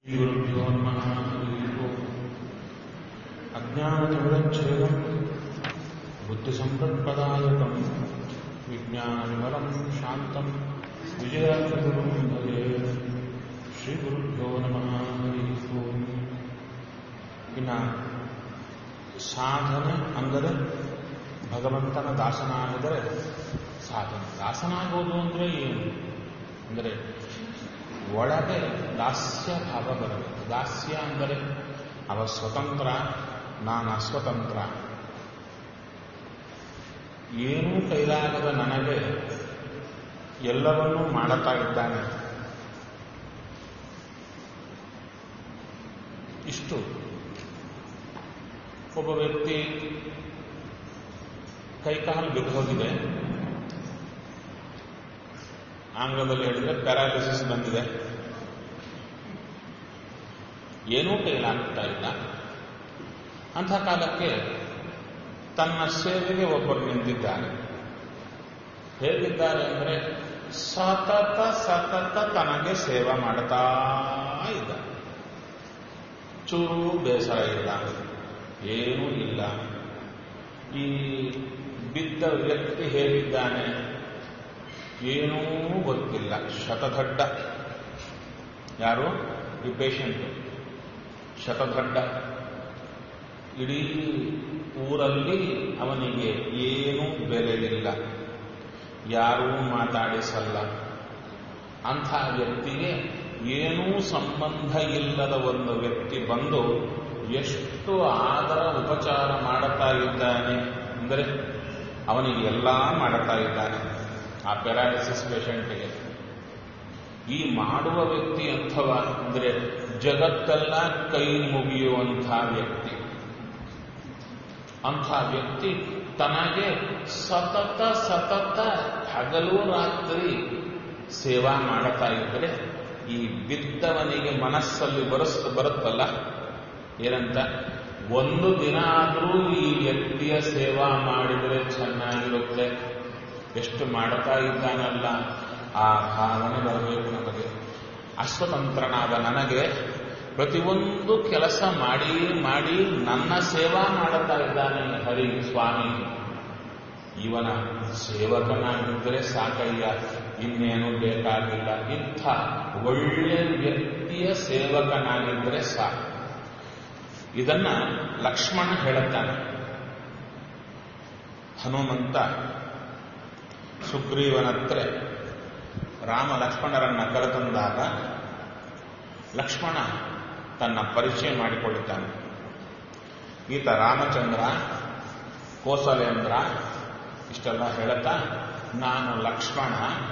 श्रीगुरुभ्यो नमः हरिः ओम् अज्ञानतिमिरच्छेदम् बुद्धिसम्पत्पदायकम् विज्ञानविमलम् शान्तम् विजयाख्यगुरुम् भजे ಶ್ರೀಗುರುಭ್ಯೋ ನಮಃ ಹರಿ ಓಂ ಇನ್ನು ಸಾಧನೆ ಅಂದರೆ ಭಗವಂತನ ದಾಸನಾಗಿದರೆ ಸಾಧನೆ ದಾಸನಾಗೋದು ಅಂದರೆ ಏನು ಅಂದರೆ ಒಳಗೆ ದಾಸ್ಯ ಭಾವ ಬರಬೇಕು ದಾಸ್ಯ ಅಂದರೆ ಅವ ಸ್ವತಂತ್ರ ನಾನು ಅಸ್ವತಂತ್ರ ಏನೂ ಕೈಲಾಗದ ನನಗೆ ಎಲ್ಲವನ್ನೂ ಮಾಡುತ್ತಾ ಇದ್ದಾನೆ ಇಷ್ಟು ಒಬ್ಬ ವ್ಯಕ್ತಿ ಕೈಕಾಲು ಬಿದ್ದು ಹೋಗಿದೆ ಆಂಗ್ಲದಲ್ಲಿ ಹೇಳಿದ್ರೆ ಪ್ಯಾರಾಲಿಸಿಸ್ ಬಂದಿದೆ ಏನೂ ಕೈಲಾಗ್ತಾ ಇಲ್ಲ ಅಂಥ ಕಾಲಕ್ಕೆ ತನ್ನ ಸೇವೆಗೆ ಒಬ್ಬರು ನಿಂತಿದ್ದಾರೆ ಹೇಗಿದ್ದಾರೆ ಅಂದರೆ ಸತತ ಸತತ ತನಗೆ ಸೇವೆ ಮಾಡ್ತಾ ಇದ್ದಾರೆ ಚೂರು ಬೇಸರ ಇಲ್ಲ ಏನೂ ಇಲ್ಲ ಈ ಬಿದ್ದ ವ್ಯಕ್ತಿ ಹೇಗಿದ್ದಾನೆ ಏನೂ ಗೊತ್ತಿಲ್ಲ ಶತದಡ್ಡ ಯಾರು ಈ ಪೇಷಂಟ್ ಶತದಡ್ಡ ಇಡೀ ಊರಲ್ಲಿ ಅವನಿಗೆ ಏನೂ ಬೆಲೆಯಿಲ್ಲ ಯಾರೂ ಮಾತಾಡಿಸಲ್ಲ ಅಂಥ ವ್ಯಕ್ತಿಗೆ ಏನೂ ಸಂಬಂಧ ಇಲ್ಲದ ಒಂದು ವ್ಯಕ್ತಿ ಬಂದು ಎಷ್ಟು ಆದರ ಉಪಚಾರ ಮಾಡುತ್ತಾ ಇದ್ದಾನೆ ಅಂದರೆ ಅವನಿಗೆ ಎಲ್ಲ ಮಾಡುತ್ತಾ ಇದ್ದಾನೆ ಆ ಪ್ಯಾರಾಲಿಸಿಸ್ ಪೇಷಂಟ್ಗೆ ಈ ಮಾಡುವ ವ್ಯಕ್ತಿ ಅಂಥವ ಅಂದರೆ ಜಗತ್ತೆಲ್ಲ ಕೈ ಮುಗಿಯುವಂಥ ವ್ಯಕ್ತಿ ಅಂಥ ವ್ಯಕ್ತಿ ತನಗೆ ಸತತ ಸತತ ಹಗಲು ರಾತ್ರಿ ಸೇವಾ ಮಾಡುತ್ತಾ ಇದ್ದರೆ ಈ ಬಿದ್ದವನಿಗೆ ಮನಸ್ಸಲ್ಲಿ ಬರಸ್ ಬರುತ್ತಲ್ಲ ಏನಂತ ಒಂದು ದಿನ ಆದರೂ ಈ ವ್ಯಕ್ತಿಯ ಸೇವಾ ಮಾಡಿದರೆ ಚೆನ್ನಾಗಿರುತ್ತೆ ಎಷ್ಟು ಮಾಡುತ್ತಾ ಇದ್ದಾನಲ್ಲ ಆ ಭಾವನೆ ಬರಬೇಕು ನಮಗೆ ಅಸ್ವತಂತ್ರನಾದ ನನಗೆ ಪ್ರತಿಯೊಂದು ಕೆಲಸ ಮಾಡಿ ಮಾಡಿ ನನ್ನ ಸೇವಾ ಮಾಡುತ್ತಾ ಇದ್ದಾನೆ ಹರಿ ಸ್ವಾಮಿ ಇವನ ಸೇವಕನಾಗಿದ್ದರೆ ಸಾಕಯ್ಯ ಇನ್ನೇನು ಬೇಕಾಗಿಲ್ಲ ಇಂಥ ಒಳ್ಳೆ ವ್ಯಕ್ತಿಯ ಸೇವಕನಾಗಿದ್ದರೆ ಸಾಕು ಇದನ್ನ ಲಕ್ಷ್ಮಣ ಹೇಳುತ್ತಾನೆ ಹನುಮಂತ ಸುಗ್ರೀವನತ್ರ ರಾಮ ಲಕ್ಷ್ಮಣರನ್ನ ಕರೆತಂದಾಗ ಲಕ್ಷ್ಮಣ ತನ್ನ ಪರಿಚಯ ಮಾಡಿಕೊಳ್ಳುತ್ತಾನೆ ಈತ ರಾಮಚಂದ್ರ ಕೋಸಲೇಂದ್ರ ಇಷ್ಟೆಲ್ಲ ಹೇಳುತ್ತಾ ನಾನು ಲಕ್ಷ್ಮಣ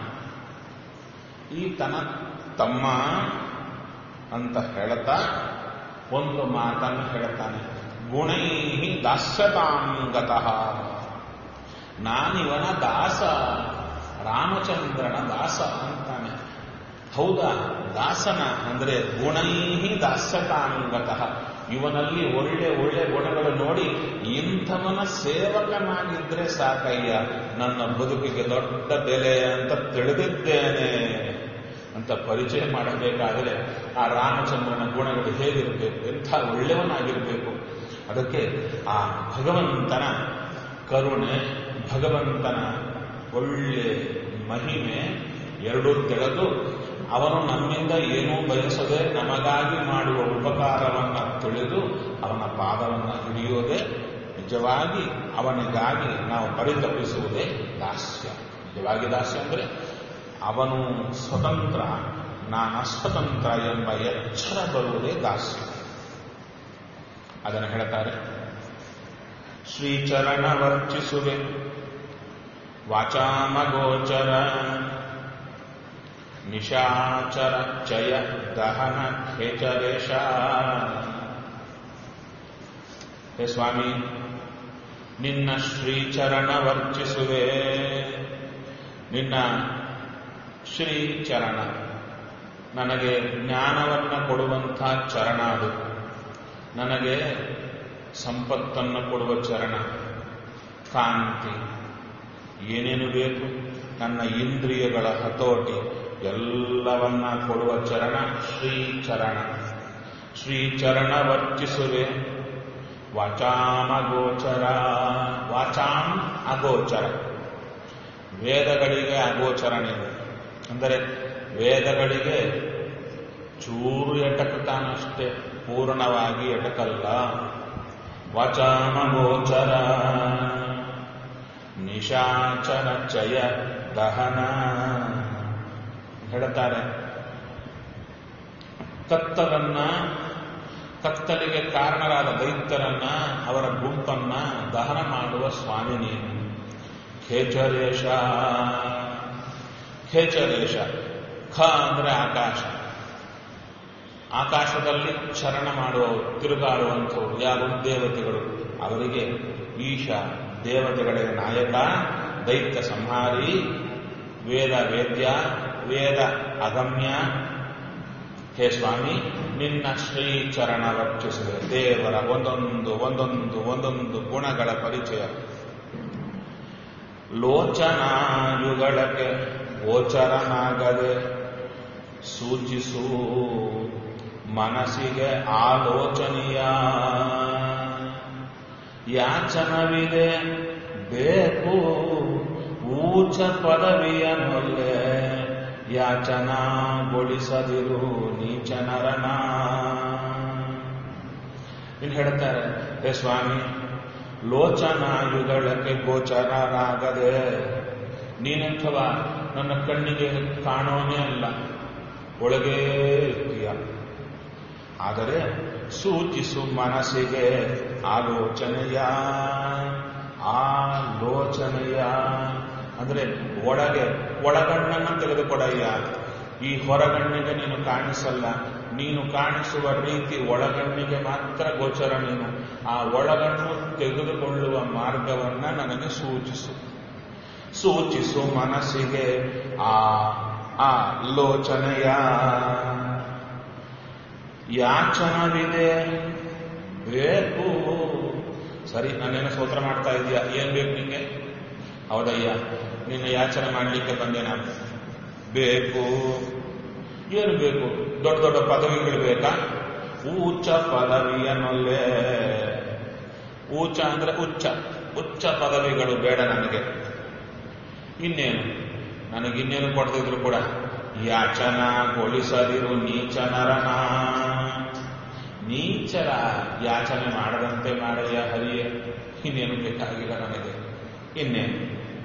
ಈತನ ತಮ್ಮ ಅಂತ ಹೇಳುತ್ತಾ ಒಂದು ಮಾತನ್ನು ಹೇಳುತ್ತಾನೆ ಗುಣೈ ದಾಸ್ಯತಾಂಗತಃ ನಾನಿವನ ದಾಸ ರಾಮಚಂದ್ರನ ದಾಸ ಅಂತಾನೆ ಹೌದಾ ದಾಸನ ಅಂದರೆ ಗುಣೈ ದಾಸ್ಯತಾಂಗತಃ ಇವನಲ್ಲಿ ಒಳ್ಳೆ ಒಳ್ಳೆ ಗುಣಗಳು ನೋಡಿ ಇಂಥವನ ಸೇವಕನಾಗಿದ್ರೆ ಸಾಕಯ್ಯ ನನ್ನ ಬದುಕಿಗೆ ದೊಡ್ಡ ಬೆಲೆ ಅಂತ ತಿಳಿದಿದ್ದೇನೆ ಅಂತ ಪರಿಚಯ ಮಾಡಬೇಕಾದರೆ ಆ ರಾಮಚಂದ್ರನ ಗುಣಗಳು ಹೇಗಿರಬೇಕು ಎಂಥ ಒಳ್ಳೆಯವನಾಗಿರಬೇಕು ಅದಕ್ಕೆ ಆ ಭಗವಂತನ ಕರುಣೆ ಭಗವಂತನ ಒಳ್ಳೆ ಮಹಿಮೆ ಎರಡೂ ತಿಳಿದು ಅವನು ನಮ್ಮಿಂದ ಏನೂ ಬಯಸದೆ ನಮಗಾಗಿ ಮಾಡುವ ಉಪಕಾರವನ್ನು ತಿಳಿದು ಅವನ ಪಾದವನ್ನು ಹಿಡಿಯೋದೇ ನಿಜವಾಗಿ ಅವನಿಗಾಗಿ ನಾವು ಪರಿತಪಿಸುವುದೇ ದಾಸ್ಯ ನಿಜವಾಗಿ ದಾಸ್ಯ ಅಂದರೆ ಅವನು ಸ್ವತಂತ್ರ ನಾನು ಅಸ್ವತಂತ್ರ ಎಂಬ ಎಚ್ಚರ ಬರುವುದೇ ದಾಸ್ಯ ಅದನ್ನು ಹೇಳ್ತಾರೆ ಶ್ರೀಚರಣ ವರ್ಚಿಸುವೆ ವಾಚಾಮಗೋಚರ ನಿಶಾಚರ ಚಯ ದಹನ ಖೇಚರೇಶ ಹೇ ಸ್ವಾಮಿ ನಿನ್ನ ಶ್ರೀಚರಣ ವರ್ಚಿಸುವೆ ನಿನ್ನ ಶ್ರೀಚರಣ ನನಗೆ ಜ್ಞಾನವನ್ನು ಕೊಡುವಂಥ ಚರಣ ಅದು ನನಗೆ ಸಂಪತ್ತನ್ನು ಕೊಡುವ ಚರಣ ಕಾಂತಿ ಏನೇನು ಬೇಕು ನನ್ನ ಇಂದ್ರಿಯಗಳ ಹತೋಟಿ ಎಲ್ಲವನ್ನ ಕೊಡುವ ಚರಣ ಶ್ರೀ ಚರಣ ಶ್ರೀಚರಣ ವರ್ಚಿಸುವೆ ವಾಚಾಮಗೋಚರ ವಾಚಾಂ ಅಗೋಚರ ವೇದಗಳಿಗೆ ಅಗೋಚರ ನೀನು ಅಂದರೆ ವೇದಗಳಿಗೆ ಚೂರು ಎಟಕುತ್ತಾನಷ್ಟೇ ಪೂರ್ಣವಾಗಿ ಎಟಕಲ್ಲ ವಾಚಾಮಗೋಚರ ನಿಶಾಚರ ಚಯ ದಹನ ಹೇಳ್ತಾರೆ ಕತ್ತಲನ್ನ ಕತ್ತಲಿಗೆ ಕಾರಣರಾದ ದೈತ್ಯರನ್ನ ಅವರ ಗುಂಪನ್ನ ದಹನ ಮಾಡುವ ಸ್ವಾಮಿ ನೀನು ಖೇಚರೇಶ ಖೇಚರೇಶ ಖ ಅಂದ್ರೆ ಆಕಾಶ ಆಕಾಶದಲ್ಲಿ ಚರಣ ಮಾಡುವವರು ತಿರುಗಾಡುವಂಥವ್ರು ಯಾರು ದೇವತೆಗಳು ಅವರಿಗೆ ಈಶ ದೇವತೆಗಳಿಗೆ ನಾಯಕ ದೈತ್ಯ ಸಂಹಾರಿ ವೇದ ವೇದ್ಯ ವೇದ ಅಗಮ್ಯ ಹೇ ಸ್ವಾಮಿ ನಿನ್ನ ಶ್ರೀಚರಣ ರಕ್ಷಿಸಿದೆ ದೇವರ ಒಂದೊಂದು ಒಂದೊಂದು ಒಂದೊಂದು ಗುಣಗಳ ಪರಿಚಯ ಲೋಚನಾಯುಗಳಕ್ಕೆ ಗೋಚರನಾಗದೆ ಸೂಚಿಸು ಮನಸ್ಸಿಗೆ ಆಲೋಚನೆಯ ಯಾಚನವಿದೆ ಬೇಕು ಊಚ ಪದವಿಯನ್ನೊಲ್ಲೆ ಯಾಚನಾಗೊಳಿಸದಿರು ನೀಚನರನ ಇನ್ನು ಹೇಳ್ತಾರೆ ಹೇ ಸ್ವಾಮಿ ಲೋಚನಾಯುಗಳಕ್ಕೆ ಗೋಚರರಾಗದೆ ನೀನಂಥವ ನನ್ನ ಕಣ್ಣಿಗೆ ಕಾಣೋನೇ ಅಲ್ಲ ಒಳಗೇ ಇರ್ತೀಯ ಆದರೆ ಸೂಚಿಸು ಮನಸ್ಸಿಗೆ ಆಲೋಚನೆಯ ಆಲೋಚನೆಯ ಅಂದ್ರೆ ಒಳಗೆ ಒಳಗಣ್ಣನ್ನು ತೆಗೆದುಕೊಡಯ್ಯ ಈ ಹೊರಗಣ್ಣಿಗೆ ನೀನು ಕಾಣಿಸಲ್ಲ ನೀನು ಕಾಣಿಸುವ ರೀತಿ ಒಳಗಣ್ಣಿಗೆ ಮಾತ್ರ ಗೋಚರ ನೀನು ಆ ಒಳಗಣ್ಣು ತೆಗೆದುಕೊಳ್ಳುವ ಮಾರ್ಗವನ್ನ ನನಗೆ ಸೂಚಿಸು ಸೂಚಿಸು ಮನಸ್ಸಿಗೆ ಆ ಆಲೋಚನೆಯ ಯಾಚನವಿದೆ ಬೇಕು ಸರಿ ನಾನೇನು ಸ್ತೋತ್ರ ಮಾಡ್ತಾ ಇದೀಯ ಏನ್ ಬೇಕು ನಿಂಗೆ ಹೌದಯ್ಯ ನಿನ್ನ ಯಾಚನೆ ಮಾಡಲಿಕ್ಕೆ ಬಂದೆ ನಾನು ಬೇಕು ಏನು ಬೇಕು ದೊಡ್ಡ ದೊಡ್ಡ ಪದವಿಗಳು ಬೇಕಾ ಉಚ್ಚ ಪದವಿಯನ್ನೊಲ್ಲೇ ಉಚ್ಚ ಅಂದ್ರೆ ಉಚ್ಚ ಉಚ್ಚ ಪದವಿಗಳು ಬೇಡ ನನಗೆ ಇನ್ನೇನು ನನಗಿನ್ನೇನು ಕೊಡ್ತಿದ್ರು ಕೂಡ ಯಾಚನಗೊಳಿಸದಿರು ನೀಚನರನ ನೀಚರ ಯಾಚನೆ ಮಾಡದಂತೆ ಮಾಡಯ್ಯ ಹರಿಯೇ ಇನ್ನೇನು ಬೇಕಾಗಿಲ್ಲ ನನಗೆ ಇನ್ನೇನು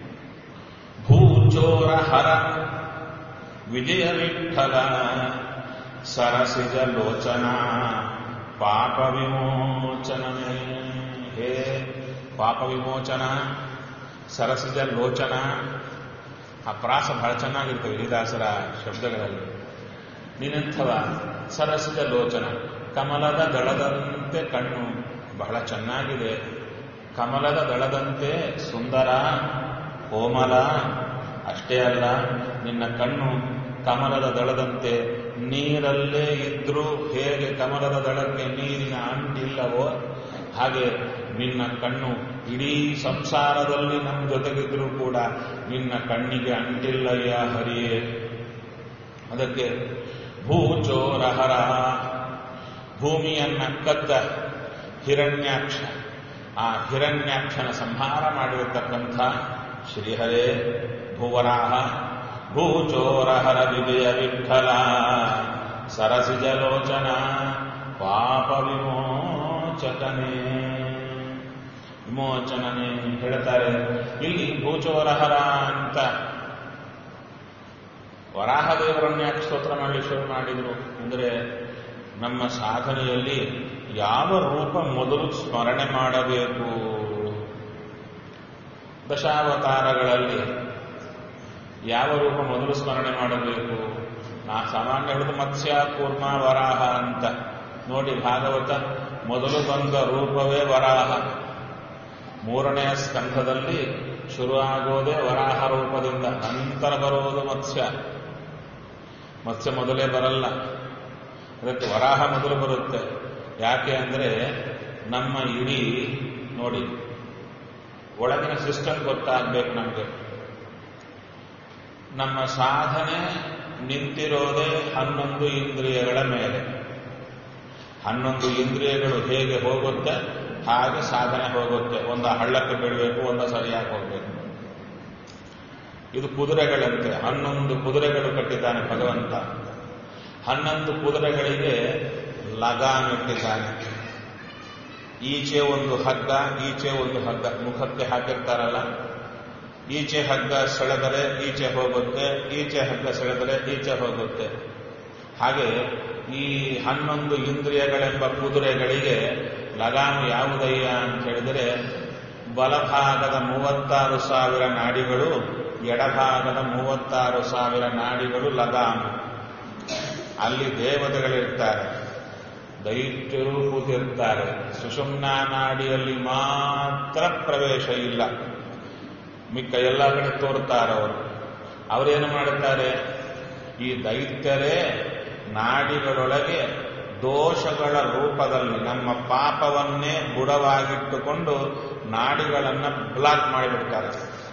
ಭೂಚೋರ ಹರ ವಿಜಯ ವಿಠಲ ಸರಸಿಜ ಲೋಚನ ಪಾಪ ವಿಮೋಚನಮೇ ಹೇ ಪಾಪ ವಿಮೋಚನ ಸರಸಿಜ ಲೋಚನ ಆ ಪ್ರಾಸ ಬಹಳ ಚೆನ್ನಾಗಿರ್ತವೆ ಹರಿದಾಸರ ಶಬ್ದಗಳಲ್ಲಿ ನೀನೆಂಥವ ಸರಸಿಜ ಲೋಚನ ಕಮಲದ ದಳದಂತೆ ಕಣ್ಣು ಬಹಳ ಚೆನ್ನಾಗಿದೆ ಕಮಲದ ದಳದಂತೆ ಸುಂದರ ಕೋಮಲ ಅಷ್ಟೇ ಅಲ್ಲ ನಿನ್ನ ಕಣ್ಣು ಕಮಲದ ದಳದಂತೆ ನೀರಲ್ಲೇ ಇದ್ರೂ ಹೇಗೆ ಕಮಲದ ದಳಕ್ಕೆ ನೀರಿನ ಅಂಟಿಲ್ಲವೋ ಹಾಗೆ ನಿನ್ನ ಕಣ್ಣು ಇಡೀ ಸಂಸಾರದಲ್ಲಿ ನಮ್ಮ ಜೊತೆಗಿದ್ರೂ ಕೂಡ ನಿನ್ನ ಕಣ್ಣಿಗೆ ಅಂಟಿಲ್ಲಯ್ಯ ಹರಿಯೇ ಅದಕ್ಕೆ ಭೂಚೋರಹರ ಭೂಮಿಯನ್ನ ಕದ್ದ ಹಿರಣ್ಯಾಕ್ಷ ಆ ಹಿರಣ್ಯಾಕ್ಷನ ಸಂಹಾರ ಮಾಡಿರತಕ್ಕಂಥ ಶ್ರೀಹರೇ ಭುವರಾಹ ಭೂಚೋರಹರ ವಿಜಯ ವಿಠಲ ಸರಸಿಜಲೋಚನ ಪಾಪ ವಿಮೋಚಕನೇ ವಿಮೋಚನನೇ ಹೇಳ್ತಾರೆ ಇಲ್ಲಿ ಭೂಚೋರಹರ ಅಂತ ವರಾಹದೇವರನ್ನ ಯಾಕೆ ಸ್ತೋತ್ರ ಮಾಡಲಿ ಶುರು ಮಾಡಿದ್ರು ಅಂದರೆ ನಮ್ಮ ಸಾಧನೆಯಲ್ಲಿ ಯಾವ ರೂಪ ಮೊದಲು ಸ್ಮರಣೆ ಮಾಡಬೇಕು ದಶಾವತಾರಗಳಲ್ಲಿ ಯಾವ ರೂಪ ಮೊದಲು ಸ್ಮರಣೆ ಮಾಡಬೇಕು ನಾ ಸಾಮಾನ್ಯ ಹೇಳುದು ಮತ್ಸ್ಯ ಕೂರ್ಮ ವರಾಹ ಅಂತ ನೋಡಿ ಭಾಗವತ ಮೊದಲು ಬಂದ ರೂಪವೇ ವರಾಹ ಮೂರನೆಯ ಸ್ಕಂಧದಲ್ಲಿ ಶುರುವಾಗೋದೇ ವರಾಹ ರೂಪದಿಂದ ನಂತರ ಬರುವುದು ಮತ್ಸ್ಯ ಮತ್ಸ್ಯ ಮೊದಲೇ ಬರಲ್ಲ ಅದಕ್ಕೆ ವರಾಹ ಮೊದಲು ಬರುತ್ತೆ ಯಾಕೆ ಅಂದರೆ ನಮ್ಮ ಇಡೀ ನೋಡಿ ಒಳಗಿನ ಸಿಸ್ಟಮ್ ಗೊತ್ತಾಗಬೇಕು ನಮಗೆ ನಮ್ಮ ಸಾಧನೆ ನಿಂತಿರೋದೇ ಹನ್ನೊಂದು ಇಂದ್ರಿಯಗಳ ಮೇಲೆ ಹನ್ನೊಂದು ಇಂದ್ರಿಯಗಳು ಹೇಗೆ ಹೋಗುತ್ತೆ ಹಾಗೆ ಸಾಧನೆ ಹೋಗುತ್ತೆ ಒಂದು ಹಳ್ಳಕ್ಕೆ ಬೀಳಬೇಕು ಒಂದು ಸರಿಯಾಗಿ ಹೋಗಬೇಕು ಇದು ಕುದುರೆಗಳಂತೆ ಹನ್ನೊಂದು ಕುದುರೆಗಳು ಕಟ್ಟಿದ್ದಾನೆ ಭಗವಂತ ಹನ್ನೊಂದು ಕುದುರೆಗಳಿಗೆ ಲಗಾಮ್ ಇಟ್ಟಿದ್ದಾನೆ ಈಚೆ ಒಂದು ಹಗ್ಗ ಈಚೆ ಒಂದು ಹಗ್ಗ ಮುಖಕ್ಕೆ ಹಾಕಿರ್ತಾರಲ್ಲ ಈಚೆ ಹಗ್ಗ ಸೆಳೆದರೆ ಈಚೆ ಹೋಗುತ್ತೆ ಈಚೆ ಹಗ್ಗ ಸೆಳೆದರೆ ಈಚೆ ಹೋಗುತ್ತೆ ಹಾಗೆ ಈ ಹನ್ನೊಂದು ಇಂದ್ರಿಯಗಳೆಂಬ ಕುದುರೆಗಳಿಗೆ ಲಗಾಮ್ ಯಾವುದಯ್ಯ ಅಂತ ಹೇಳಿದರೆ ಬಲಭಾಗದ ಮೂವತ್ತಾರು ಸಾವಿರ ನಾಡಿಗಳು ಎಡಭಾಗದ ಮೂವತ್ತಾರು ಸಾವಿರ ನಾಡಿಗಳು ಲಗಾಮ್ ಅಲ್ಲಿ ದೇವತೆಗಳಿರ್ತಾರೆ ದೈತ್ಯರು ಕೂತಿರ್ತಾರೆ ಸುಷುಮ್ನಾ ನಾಡಿಯಲ್ಲಿ ಮಾತ್ರ ಪ್ರವೇಶ ಇಲ್ಲ ಮಿಕ್ಕ ಎಲ್ಲ ಕಡೆ ತೋರ್ತಾರವರು ಅವರೇನು ಮಾಡುತ್ತಾರೆ ಈ ದೈತ್ಯರೇ ನಾಡಿಗಳೊಳಗೆ ದೋಷಗಳ ರೂಪದಲ್ಲಿ ನಮ್ಮ ಪಾಪವನ್ನೇ ಬುಡವಾಗಿಟ್ಟುಕೊಂಡು ನಾಡಿಗಳನ್ನು ಬ್ಲಾಕ್ ಮಾಡಿಬಿಡ್ತಾರೆ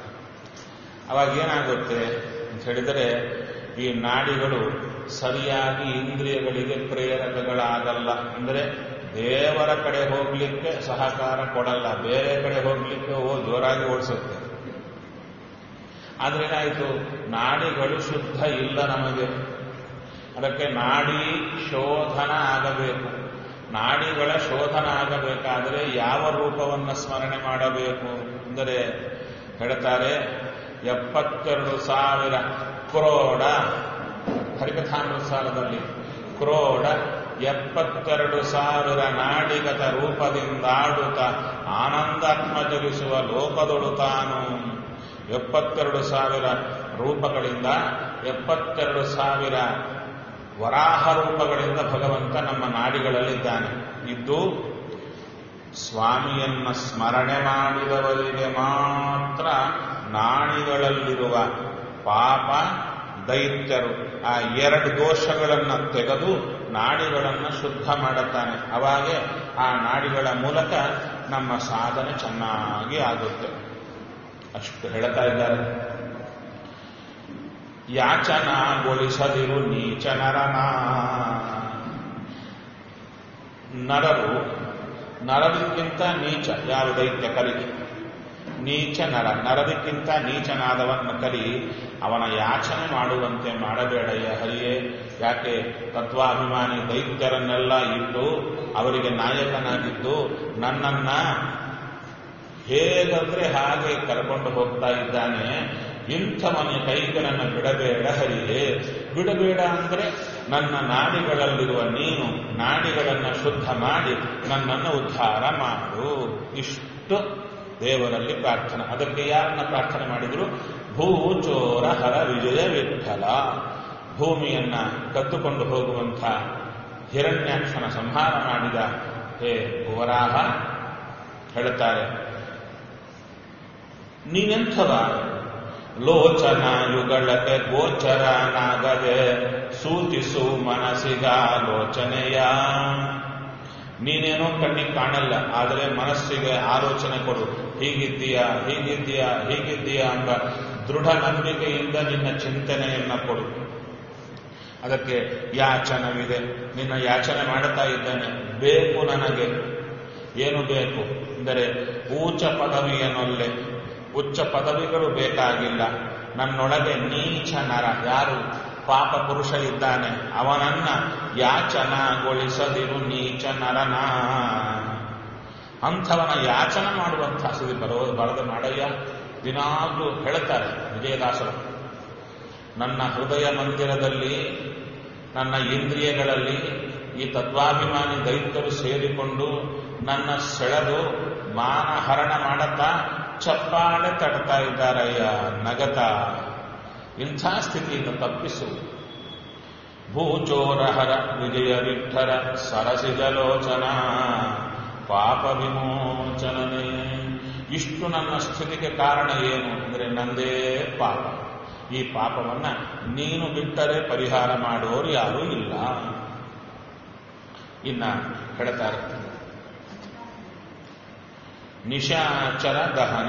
ಅವಾಗ ಏನಾಗುತ್ತೆ ಅಂತ ಹೇಳಿದರೆ ಈ ನಾಡಿಗಳು ಸರಿಯಾಗಿ ಇಂದ್ರಿಯಗಳಿಗೆ ಪ್ರೇರಕಗಳಾಗಲ್ಲ ಅಂದರೆ ದೇವರ ಕಡೆ ಹೋಗ್ಲಿಕ್ಕೆ ಸಹಕಾರ ಕೊಡಲ್ಲ ಬೇರೆ ಕಡೆ ಹೋಗ್ಲಿಕ್ಕೆ ಓ ಜೋರಾಗಿ ಓಡಿಸುತ್ತೆ ಆದ್ರೇನಾಯಿತು ನಾಡಿಗಳು ಶುದ್ಧ ಇಲ್ಲ ನಮಗೆ ಅದಕ್ಕೆ ನಾಡಿ ಶೋಧನ ಆಗಬೇಕು ನಾಡಿಗಳ ಶೋಧನ ಆಗಬೇಕಾದರೆ ಯಾವ ರೂಪವನ್ನು ಸ್ಮರಣೆ ಮಾಡಬೇಕು ಅಂದರೆ ಹೇಳ್ತಾರೆ ಎಪ್ಪತ್ತೆರಡು ಸಾವಿರ ಕ್ರೋಡ ಹರಿಕಥಾನುಸಾರದಲ್ಲಿ ಕ್ರೋಡ ಎಪ್ಪತ್ತೆರಡು ಸಾವಿರ ನಾಡಿಗತ ರೂಪದಿಂದಾಡುತ್ತ ಆನಂದಾತ್ಮ ಜಗಿಸುವ ಲೋಕದೊಳು ತಾನು ಎಪ್ಪತ್ತೆರಡು ಸಾವಿರ ರೂಪಗಳಿಂದ ಎಪ್ಪತ್ತೆರಡು ಸಾವಿರ ವರಾಹ ರೂಪಗಳಿಂದ ಭಗವಂತ ನಮ್ಮ ನಾಡಿಗಳಲ್ಲಿದ್ದಾನೆ ಇದ್ದು ಸ್ವಾಮಿಯನ್ನ ಸ್ಮರಣೆ ಮಾಡಿದವರಿಗೆ ಮಾತ್ರ ನಾಡಿಗಳಲ್ಲಿರುವ ಪಾಪ ದೈತ್ಯರು ಆ ಎರಡು ದೋಷಗಳನ್ನು ತೆಗೆದು ನಾಡಿಗಳನ್ನು ಶುದ್ಧ ಮಾಡುತ್ತಾನೆ ಅವಾಗೆ ಆ ನಾಡಿಗಳ ಮೂಲಕ ನಮ್ಮ ಸಾಧನೆ ಚೆನ್ನಾಗಿ ಆಗುತ್ತೆ ಹೇಳ್ತಾ ಇದ್ದಾರೆ ಯಾಚನಗೊಳಿಸದಿರು ನೀಚ ನರನ ನರರು ನರದಕ್ಕಿಂತ ನೀಚ ಯಾವ ದೈತ್ಯ ಕಲಿಗೆ ನೀಚ ನರ ನರದಕ್ಕಿಂತ ನೀಚನಾದವನ್ನ ಕಲಿ ಅವನ ಯಾಚನೆ ಮಾಡುವಂತೆ ಮಾಡಬೇಡಯ್ಯ ಹರಿಯೇ ಯಾಕೆ ತತ್ವಾಭಿಮಾನಿ ದೈತ್ಯರನ್ನೆಲ್ಲ ಇಟ್ಟು ಅವರಿಗೆ ನಾಯಕನಾಗಿದ್ದು ನನ್ನನ್ನ ಹೇಗಂದ್ರೆ ಹಾಗೆ ಕರ್ಕೊಂಡು ಹೋಗ್ತಾ ಇದ್ದಾನೆ ಇಂಥವನ ಕೈಗೆ ನನ್ನ ಬಿಡಬೇಡ ಹರಿಯೇ ಬಿಡಬೇಡ ಅಂದ್ರೆ ನನ್ನ ನಾಡಿಗಳಲ್ಲಿರುವ ನೀನು ನಾಡಿಗಳನ್ನು ಶುದ್ಧ ಮಾಡಿ ನನ್ನನ್ನು ಉದ್ಧಾರ ಮಾಡು ಇಷ್ಟು ದೇವರಲ್ಲಿ ಪ್ರಾರ್ಥನೆ ಅದಕ್ಕೆ ಯಾರನ್ನ ಪ್ರಾರ್ಥನೆ ಮಾಡಿದ್ರು ಭೂಚೋರ ಹರ ವಿಜಯ ವಿಠಲ ಭೂಮಿಯನ್ನ ಕದ್ದುಕೊಂಡು ಹೋಗುವಂಥ ಹಿರಣ್ಯಾಕ್ಷನ ಸಂಹಾರ ಮಾಡಿದ ಹೇ ಭುವರಾಹ ಹೇಳುತ್ತಾರೆ ನೀನೆಂಥವ ಲೋಚನ ಯುಗಳಕ್ಕೆ ಗೋಚರನಾಗದೆ ಸೂಚಿಸು ಮನಸ್ಸಿಗ ಲೋಚನೆಯ ನೀನೇನೋ ಕಣ್ಣಿಗೆ ಕಾಣಲ್ಲ ಆದರೆ ಮನಸ್ಸಿಗೆ ಆಲೋಚನೆ ಕೊಡು ಹೀಗಿದ್ದೀಯಾ ಹೀಗಿದ್ದೀಯಾ ಹೀಗಿದ್ದೀಯಾ ಎಂಬ ದೃಢ ನಂಬಿಕೆಯಿಂದ ನಿನ್ನ ಚಿಂತನೆಯನ್ನ ಕೊಡು ಅದಕ್ಕೆ ಯಾಚನವಿದೆ ನಿನ್ನ ಯಾಚನೆ ಮಾಡುತ್ತಾ ಇದ್ದೇನೆ ಬೇಕು ನನಗೆ ಏನು ಬೇಕು ಅಂದರೆ ಊಚ ಪದವಿಯನ್ನೊಲ್ಲೆ ಉಚ್ಚ ಪದವಿಗಳು ಬೇಕಾಗಿಲ್ಲ ನನ್ನೊಳಗೆ ನೀಚ ನರ ಯಾರು ಪಾಪ ಪುರುಷ ಇದ್ದಾನೆ ಅವನನ್ನ ಯಾಚನಗೊಳಿಸದಿರು ನೀಚ ನರನ ಅಂಥವನ ಯಾಚನ ಮಾಡುವಂಥ ಸ್ಥಿತಿ ಬರೋ ಬರದ ಮಾಡಯ್ಯ ದಿನಾಗ್ಲೂ ಹೇಳ್ತಾರೆ ವಿಜಯದಾಸರು ನನ್ನ ಹೃದಯ ಮಂದಿರದಲ್ಲಿ ನನ್ನ ಇಂದ್ರಿಯಗಳಲ್ಲಿ ಈ ತತ್ವಾಭಿಮಾನಿ ದೈತ್ಯರು ಸೇರಿಕೊಂಡು ನನ್ನ ಸೆಳೆದು ಮಾನಹರಣ ಮಾಡತ್ತಾ ಚಪ್ಪಾಳೆ ತಡ್ತಾ ಇದ್ದಾರಯ್ಯ ನಗತ ಇಂಥ ಸ್ಥಿತಿಯಿಂದ ತಪ್ಪಿಸು ಭೂಚೋರಹರ ವಿಜಯ ವಿಠರ ಸರಸಿಜಲೋಚನ ಪಾಪ ವಿಮೋಚನನೇ ಇಷ್ಟು ನನ್ನ ಸ್ಥಿತಿಗೆ ಕಾರಣ ಏನು ಅಂದರೆ ನಂದೇ ಪಾಪ ಈ ಪಾಪವನ್ನ ನೀನು ಬಿಟ್ಟರೆ ಪರಿಹಾರ ಮಾಡೋರು ಯಾರೂ ಇಲ್ಲ ಇನ್ನ ಹೇಳ್ತಾರೆ ನಿಶಾಚರ ದಹನ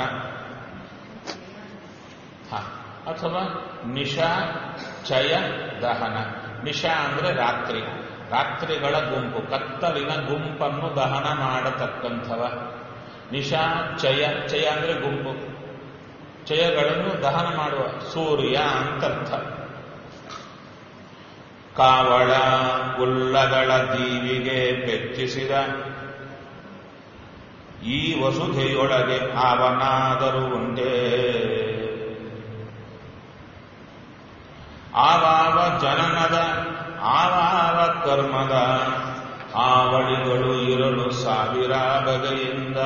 ಹ, ಅಥವಾ ನಿಶಾ ಚಯ ದಹನ ನಿಶಾ ಅಂದ್ರೆ ರಾತ್ರಿ ರಾತ್ರಿಗಳ ಗುಂಪು ಕತ್ತಲಿನ ಗುಂಪನ್ನು ದಹನ ಮಾಡತಕ್ಕಂಥವ ನಿಶಾ ಚಯ ಚಯ ಅಂದ್ರೆ ಗುಂಪು ಚಯಗಳನ್ನು ದಹನ ಮಾಡುವ ಸೂರ್ಯ ಅಂತರ್ಥ ಕಾವಳ ಉಲ್ಲಗಳ ದೀವಿಗೆ ಬೆಚ್ಚಿಸಿದ ಈ ವಸುಧೆಯೊಳಗೆ ಅವನಾದರೂ ಉಂಟೇ ಆವಾವ ಜನನದ ಆವಾವ ಕರ್ಮದ ಆವಳಿಗಳು ಇರಲು ಸಾವಿರ ಬಗೆಯಿಂದ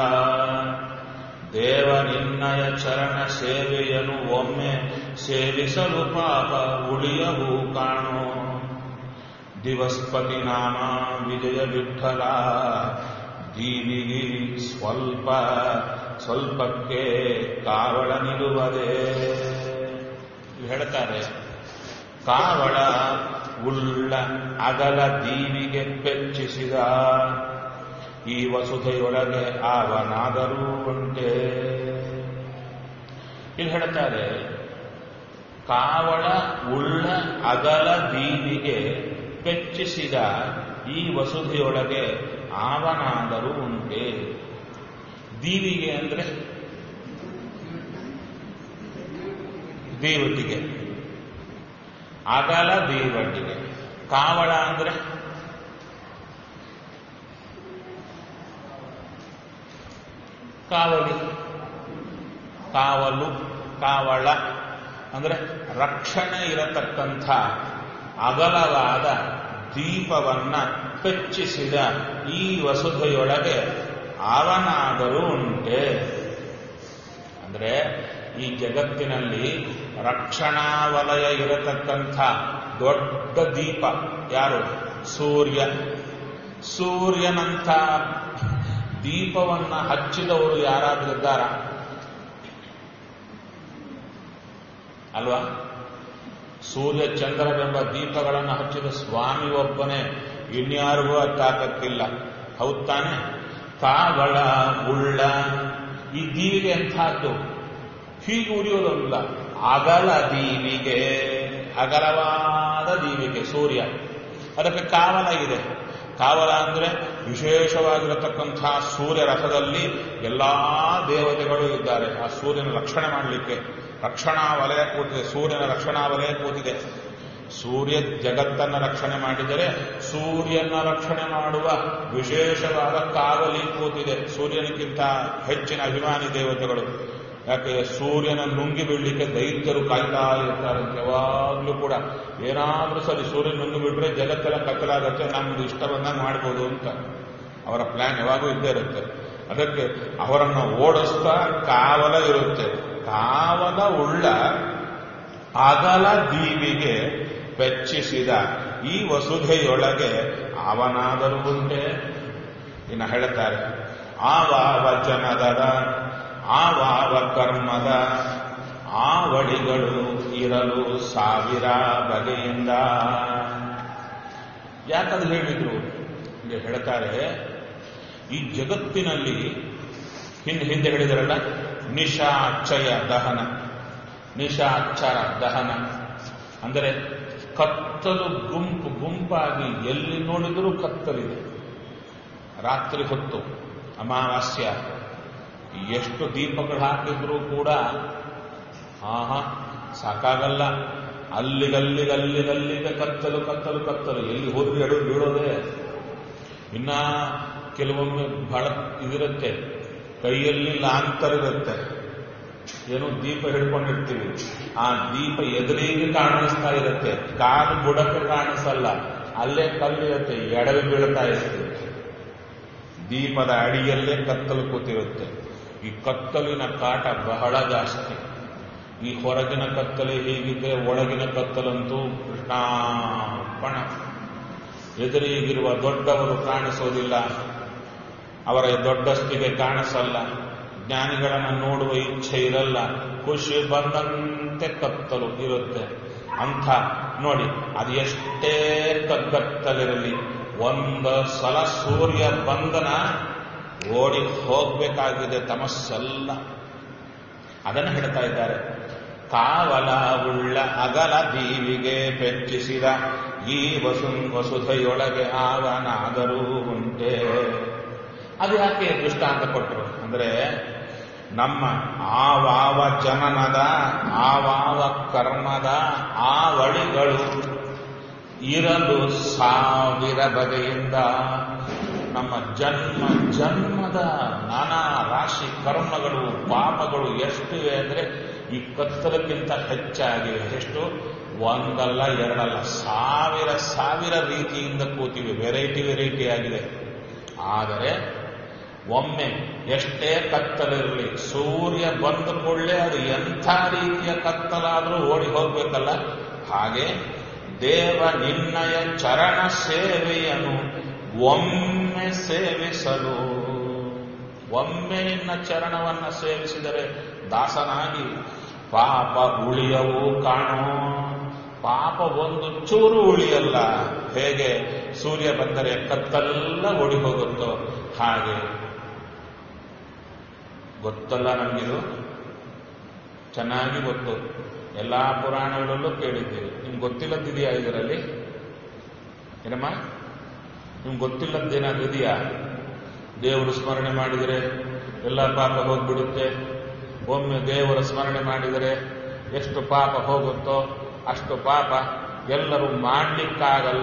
ದೇವನಿನ್ನಯ ಚರಣ ಸೇವೆಯನ್ನು ಒಮ್ಮೆ ಸೇವಿಸಲು ಪಾಪ ಉಳಿಯವು ಕಾಣೋ ದಿವಸ್ಪತಿ ನಾಮ ವಿಜಯ ವಿಠಲ ದೀವಿಗಿ ಸ್ವಲ್ಪ ಸ್ವಲ್ಪಕ್ಕೆ ಕಾವಳ ನಿಲ್ಲುವುದೇ ಹೇಳ್ತಾರೆ ಕಾವಳ ಉಳ್ಳ ಅಗಲ ದೀವಿಗೆ ಪೆಚ್ಚಿಸಿದ ಈ ವಸುಧೆಯೊಳಗೆ ಅವನಾದರೂ ಉಂಟೆ ಇಲ್ಲಿ ಹೇಳ್ತಾರೆ ಕಾವಳ ಉಳ್ಳ ಅಗಲ ದೀವಿಗೆ ಪೆಚ್ಚಿಸಿದ ಈ ವಸುಧೆಯೊಳಗೆ ಅವನಾದರೂ ಉಂಟೆ ದೀವಿಗೆ ಅಂದ್ರೆ ದೇವತಿಗೆ ಅಗಲ ದೇವಟಿಗೆ ಕಾವಳ ಅಂದ್ರೆ ಕಾವಲಿ ಕಾವಲು ಕಾವಳ ಅಂದ್ರೆ ರಕ್ಷಣೆ ಇರತಕ್ಕಂಥ ಅಗಲವಾದ ದೀಪವನ್ನ ಪೆಚ್ಚಿಸಿದ ಈ ವಸುಧೆಯೊಳಗೆ ಅವನಾದರೂ ಉಂಟೆ ಅಂದ್ರೆ ಈ ಜಗತ್ತಿನಲ್ಲಿ ರಕ್ಷಣಾ ವಲಯ ಇರತಕ್ಕಂಥ ದೊಡ್ಡ ದೀಪ ಯಾರು ಸೂರ್ಯ ಸೂರ್ಯನಂಥ ದೀಪವನ್ನ ಹಚ್ಚಿದವರು ಯಾರಾದ್ರೂ ಇದ್ದಾರ ಅಲ್ವಾ ಸೂರ್ಯ ಚಂದ್ರವೆಂಬ ದೀಪಗಳನ್ನು ಹಚ್ಚಿದ ಸ್ವಾಮಿ ಒಬ್ಬನೇ ಇನ್ಯಾರಿಗೂ ತಾಕಕ್ಕಿಲ್ಲ ಹೌದ್ ತಾನೆ ಕಾಗಳ ಉಳ್ಳ ಈ ದೀವಿಗೆ ಎಂಥದ್ದು ಹೀಗೆ ಉರಿಯೋದಲ್ಲ ಅಗಲ ದೀವಿಗೆ ಅಗಲವಾದ ದೀವಿಗೆ ಸೂರ್ಯ ಅದಕ್ಕೆ ಕಾವಲ ಇದೆ ಕಾವಲ ಅಂದ್ರೆ ವಿಶೇಷವಾಗಿರತಕ್ಕಂತಹ ಸೂರ್ಯ ರಥದಲ್ಲಿ ಎಲ್ಲಾ ದೇವತೆಗಳು ಇದ್ದಾರೆ ಆ ಸೂರ್ಯನ ರಕ್ಷಣೆ ಮಾಡಲಿಕ್ಕೆ ರಕ್ಷಣಾ ವಲಯ ಕೂತಿದೆ ಸೂರ್ಯನ ರಕ್ಷಣಾ ವಲಯ ಕೂತಿದೆ ಸೂರ್ಯ ಜಗತ್ತನ್ನ ರಕ್ಷಣೆ ಮಾಡಿದರೆ ಸೂರ್ಯನ ರಕ್ಷಣೆ ಮಾಡುವ ವಿಶೇಷವಾದ ಕಾವಲಿ ಕೂತಿದೆ ಸೂರ್ಯನಿಗಿಂತ ಹೆಚ್ಚಿನ ಅಭಿಮಾನಿ ದೇವತೆಗಳು ಯಾಕೆ ಸೂರ್ಯನ ನುಂಗಿ ಬೀಳಲಿಕ್ಕೆ ದೈತ್ಯರು ಕಾಯ್ತಾ ಇರ್ತಾರೆ ಯಾವಾಗಲೂ ಕೂಡ ಏನಾದ್ರೂ ಸರಿ ಸೂರ್ಯನ ನುಂಗಿ ಬಿಟ್ರೆ ಜಗತ್ತೆಲ್ಲ ಕತ್ತಲಾಗತ್ತೆ ನಮ್ದು ಇಷ್ಟ ಬಂದಂಗೆ ಮಾಡ್ಬೋದು ಅಂತ ಅವರ ಪ್ಲಾನ್ ಯಾವಾಗೂ ಇದ್ದೇ ಇರುತ್ತೆ ಅದಕ್ಕೆ ಅವರನ್ನು ಓಡಿಸ್ತಾ ಕಾವಲ ಇರುತ್ತೆ ಕಾವಲ ಉಳ್ಳ ಅಗಲ ದೀವಿಗೆ ಬೆಚ್ಚಿಸಿದ ಈ ವಸುಧೆಯೊಳಗೆ ಅವನಾದರೂ ಉಂಟೆ ಇನ್ನು ಹೇಳುತ್ತಾರೆ ಆವಾವ ಜನದರ ಆವಾವ ಕರ್ಮದ ಆವಳಿಗಳು ಇರಲು ಸಾವಿರ ಬಗೆಯಿಂದ ಯಾಕಂದ್ರೆ ಹೇಳಿದ್ರು ಇಲ್ಲಿ ಹೇಳ್ತಾರೆ ಈ ಜಗತ್ತಿನಲ್ಲಿ ಹಿಂದೆ ಹಿಂದೆ ಹೇಳಿದರಲ್ಲ ನಿಶಾಚಯ ದಹನ ನಿಶಾಚರ ದಹನ ಅಂದರೆ ಕತ್ತಲು ಗುಂಪು ಗುಂಪಾಗಿ ಎಲ್ಲಿ ನೋಡಿದರೂ ಕತ್ತಲಿದೆ ರಾತ್ರಿ ಹೊತ್ತು ಅಮಾವಾಸ್ಯ ಎಷ್ಟು ದೀಪಗಳು ಹಾಕಿದ್ರೂ ಕೂಡ ಆಹಾ ಸಾಕಾಗಲ್ಲ ಅಲ್ಲಿಗಲ್ಲಿಗಲ್ಲಿಗಲ್ಲಿಗೆ ಕತ್ತಲು ಕತ್ತಲು ಕತ್ತಲು ಎಲ್ಲಿ ಹೋದ್ರೂ ಎಡು ಬೀಳೋದೆ ಇನ್ನ ಕೆಲವೊಮ್ಮೆ ಬಹಳ ಇದಿರುತ್ತೆ ಕೈಯಲ್ಲಿ ಲಾಂತರ್ ಇರುತ್ತೆ ಏನೋ ದೀಪ ಹಿಡ್ಕೊಂಡಿರ್ತೀವಿ ಆ ದೀಪ ಎದುರಿಗೆ ಕಾಣಿಸ್ತಾ ಇರುತ್ತೆ ಕಾಲು ಬುಡಕ್ಕೆ ಕಾಣಿಸಲ್ಲ ಅಲ್ಲೇ ಕಲ್ಲಿರುತ್ತೆ ಎಡವಿ ಬೀಳ್ತಾ ಇರುತ್ತೆ ದೀಪದ ಅಡಿಯಲ್ಲೇ ಕತ್ತಲು ಕೂತಿರುತ್ತೆ ಈ ಕತ್ತಲಿನ ಕಾಟ ಬಹಳ ಜಾಸ್ತಿ ಈ ಹೊರಗಿನ ಕತ್ತಲೆ ಹೀಗಿದೆ ಒಳಗಿನ ಕತ್ತಲಂತೂ ಕೃಷ್ಣಾರ್ಪಣ ಎದುರಿಗಿರುವ ದೊಡ್ಡವರು ಕಾಣಿಸೋದಿಲ್ಲ ಅವರ ದೊಡ್ಡಸ್ತಿಗೆ ಕಾಣಿಸಲ್ಲ ಜ್ಞಾನಿಗಳನ್ನು ನೋಡುವ ಇಚ್ಛೆ ಇರಲ್ಲ ಖುಷಿ ಬಂದಂತೆ ಕತ್ತಲು ಇರುತ್ತೆ ಅಂಥ ನೋಡಿ ಅದು ಎಷ್ಟೇ ಕಗ್ಗತ್ತಲಿರಲಿ ಒಂದು ಸಲ ಸೂರ್ಯ ಬಂದನ ಓಡಿ ಹೋಗ್ಬೇಕಾಗಿದೆ ತಮಸ್ಸೆಲ್ಲ ಅದನ್ನು ಹೇಳ್ತಾ ಇದ್ದಾರೆ ಕಾವಲ ಉಳ್ಳ ಅಗಲ ದೀವಿಗೆ ಬೆಚ್ಚಿಸಿದ ಈ ವಸು ವಸುಧೆಯೊಳಗೆ ಆವನಾದರೂ ಉಂಟೆ ಅದು ಯಾಕೆ ದೃಷ್ಟಾಂತ ಕೊಟ್ಟರು ಅಂದ್ರೆ ನಮ್ಮ ಆವಾವ ಜನನದ ಆವಾವ ಕರ್ಮದ ಆವಳಿಗಳು ಇರಲು ಸಾವಿರ ಬಗೆಯಿಂದ ನಮ್ಮ ಜನ್ಮ ಜನ್ಮದ ನಾನಾ ರಾಶಿ ಕರ್ಮಗಳು ಪಾಪಗಳು ಎಷ್ಟಿವೆ ಅಂದ್ರೆ ಈ ಕತ್ತಲಕ್ಕಿಂತ ಹೆಚ್ಚಾಗಿವೆ ಎಷ್ಟು ಒಂದಲ್ಲ ಎರಡಲ್ಲ ಸಾವಿರ ಸಾವಿರ ರೀತಿಯಿಂದ ಕೂತಿವೆ ವೆರೈಟಿ ವೆರೈಟಿ ಆಗಿದೆ ಆದರೆ ಒಮ್ಮೆ ಎಷ್ಟೇ ಕತ್ತಲಿರಲಿ ಸೂರ್ಯ ಬಂದ ಕೂಡಲೇ ಅದು ಎಂಥ ರೀತಿಯ ಕತ್ತಲಾದರೂ ಓಡಿ ಹೋಗ್ಬೇಕಲ್ಲ ಹಾಗೆ ದೇವ ನಿನ್ನಯ ಚರಣ ಸೇವೆಯನ್ನು ಒಮ್ಮೆ ಸೇವಿಸಲು ಒಮ್ಮೆ ನಿನ್ನ ಚರಣವನ್ನ ಸೇವಿಸಿದರೆ ದಾಸನಾಗಿ ಪಾಪ ಉಳಿಯವು ಕಾಣೋ ಪಾಪ ಒಂದು ಚೂರು ಉಳಿಯಲ್ಲ ಹೇಗೆ ಸೂರ್ಯ ಬಂದರೆ ಕತ್ತಲ್ಲ ಓಡಿ ಹೋಗುತ್ತೋ ಹಾಗೆ ಗೊತ್ತಲ್ಲ ನಮಗಿದು ಚೆನ್ನಾಗಿ ಗೊತ್ತು ಎಲ್ಲಾ ಪುರಾಣಗಳಲ್ಲೂ ಕೇಳಿದ್ದೀವಿ ನಿಮ್ಗೆ ಗೊತ್ತಿಲ್ಲದಿದೆಯಾ ಇದರಲ್ಲಿ ಏನಮ್ಮ ನಿಮ್ಗೆ ಗೊತ್ತಿಲ್ಲದ್ದೇನಾದ್ರೂ ಇದೆಯಾ ದೇವರು ಸ್ಮರಣೆ ಮಾಡಿದರೆ ಎಲ್ಲ ಪಾಪ ಹೋಗ್ಬಿಡುತ್ತೆ ಒಮ್ಮೆ ದೇವರ ಸ್ಮರಣೆ ಮಾಡಿದರೆ ಎಷ್ಟು ಪಾಪ ಹೋಗುತ್ತೋ ಅಷ್ಟು ಪಾಪ ಎಲ್ಲರೂ ಮಾಡಲಿಕ್ಕಾಗಲ್ಲ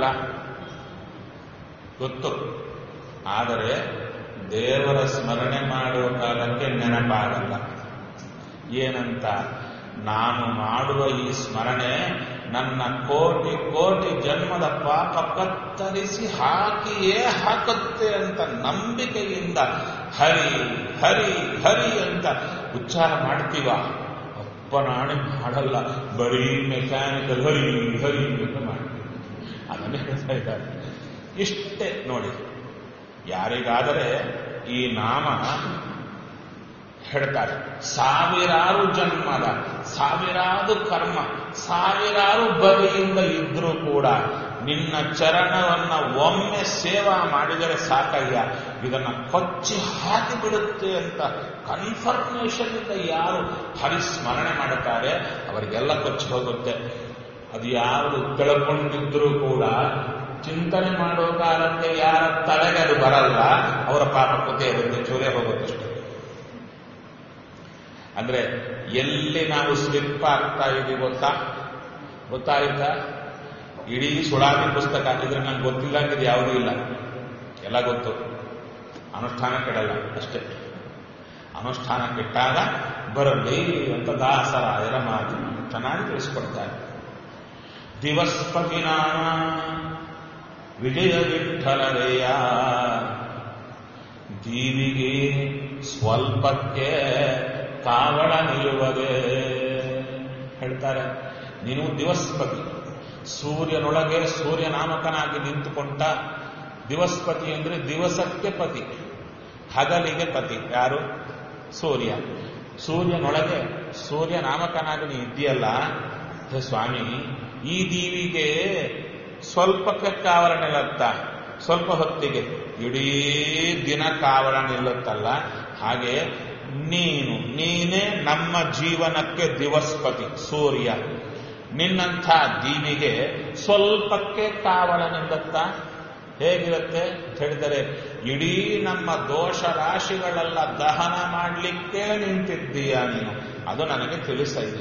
ಗೊತ್ತು ಆದರೆ ದೇವರ ಸ್ಮರಣೆ ಮಾಡುವ ಕಾಲಕ್ಕೆ ನೆನಪಾಗಲ್ಲ ಏನಂತ ನಾನು ಮಾಡುವ ಈ ಸ್ಮರಣೆ ನನ್ನ ಕೋಟಿ ಕೋಟಿ ಜನ್ಮದ ಪಾಪ ಕತ್ತರಿಸಿ ಹಾಕಿಯೇ ಹಾಕುತ್ತೆ ಅಂತ ನಂಬಿಕೆಯಿಂದ ಹರಿ ಹರಿ ಹರಿ ಅಂತ ಉಚ್ಚಾರ ಮಾಡ್ತೀವ ಅಪ್ಪನಾಣೆ ಮಾಡಲ್ಲ ಬರೀ ಮೆಕ್ಯಾನಿಕಲ್ ಹರಿ ಹರಿ ಅಂತ ಮಾಡ್ತೀವಿ ಅದನ್ನೇ ಹೇಳ್ತಾ ಇದ್ದಾರೆ ಇಷ್ಟೇ ನೋಡಿ ಯಾರಿಗಾದರೆ ಈ ನಾಮ ಹೇಳ್ತಾರೆ ಸಾವಿರಾರು ಜನ್ಮದ ಸಾವಿರಾರು ಕರ್ಮ ಸಾವಿರಾರು ಬಗೆಯಿಂದ ಇದ್ರೂ ಕೂಡ ನಿನ್ನ ಚರಣವನ್ನ ಒಮ್ಮೆ ಸೇವಾ ಮಾಡಿದರೆ ಸಾಕಯ್ಯ ಇದನ್ನ ಕೊಚ್ಚಿ ಹಾಕಿ ಬಿಡುತ್ತೆ ಅಂತ ಕನ್ಫರ್ಮೇಶನ್ ಇಂದ ಯಾರು ಹರಿಸ್ಮರಣೆ ಮಾಡುತ್ತಾರೆ ಅವರಿಗೆಲ್ಲ ಕೊಚ್ಚಿ ಹೋಗುತ್ತೆ ಅದು ಯಾವುದು ತಿಳ್ಕೊಂಡಿದ್ರೂ ಕೂಡ ಚಿಂತನೆ ಮಾಡೋ ಕಾಲಕ್ಕೆ ಯಾರ ತಲೆಗೆ ಅದು ಬರಲ್ಲ ಅವರ ಪಾಪ ಕುತ್ತೆ ಇರುತ್ತೆ ಚೂರೇ ಹೋಗುತ್ತಷ್ಟೆ ಅಂದ್ರೆ ಎಲ್ಲಿ ನಾವು ಸ್ಲಿಪ್ ಆಗ್ತಾ ಇದೀವಿ ಗೊತ್ತಾ ಗೊತ್ತಾಯ್ತಾ ಇಡೀ ಸುಳಾದಿ ಪುಸ್ತಕ ಇದ್ರೆ ನಂಗೆ ಗೊತ್ತಿಲ್ಲಂಗಿದ್ದು ಯಾವುದೂ ಇಲ್ಲ ಎಲ್ಲ ಗೊತ್ತು ಅನುಷ್ಠಾನ ಕೆಡಲ್ಲ ಅಷ್ಟೇ ಅನುಷ್ಠಾನ ಕೆಟ್ಟಾಗ ಬರಲಿ ಅಂತ ದಾಸರಾಯರ ಮಾತು ಚೆನ್ನಾಗಿ ತಿಳಿಸ್ಕೊಡ್ತಾರೆ ದಿವಸ್ಪತಿ ನಾಮ ವಿಜಯ ವಿಠಲರೆಯ ದೀವಿಗೆ ಸ್ವಲ್ಪಕ್ಕೆ ಕಾವಳ ನಿಲ್ಲುವುದೇ ಹೇಳ್ತಾರೆ ನೀನು ದಿವಸ್ಪತಿ ಸೂರ್ಯನೊಳಗೆ ಸೂರ್ಯನಾಮಕನಾಗಿ ನಿಂತುಕೊಂಡ ದಿವಸ್ಪತಿ ಅಂದ್ರೆ ದಿವಸಕ್ಕೆ ಪತಿ ಹಗಲಿಗೆ ಪತಿ ಯಾರು ಸೂರ್ಯ ಸೂರ್ಯನೊಳಗೆ ಸೂರ್ಯನಾಮಕನಾಗಿ ನೀ ಇದ್ದೀಯಲ್ಲ ಹೇ ಸ್ವಾಮಿ ಈ ದೀವಿಗೆ ಸ್ವಲ್ಪಕ್ಕೆ ಕಾವಲ ನಿಲ್ಲತ್ತ ಸ್ವಲ್ಪ ಹೊತ್ತಿಗೆ ಇಡೀ ದಿನ ಕಾವಲ ನಿಲ್ಲುತ್ತಲ್ಲ ಹಾಗೆ ನೀನು ನೀನೇ ನಮ್ಮ ಜೀವನಕ್ಕೆ ದಿವಸ್ಪತಿ ಸೂರ್ಯ ನಿನ್ನಂಥ ದೀವಿಗೆ ಸ್ವಲ್ಪಕ್ಕೆ ಕಾವಲ ನಿಲ್ಲುತ್ತಾ ಹೇಗಿರುತ್ತೆ ಅಂತ ಹೇಳಿದರೆ ಇಡೀ ನಮ್ಮ ದೋಷ ರಾಶಿಗಳೆಲ್ಲ ದಹನ ಮಾಡಲಿಕ್ಕೆ ನಿಂತಿದ್ದೀಯ ನೀನು ಅದು ನನಗೆ ತಿಳಿಸಯ್ಯ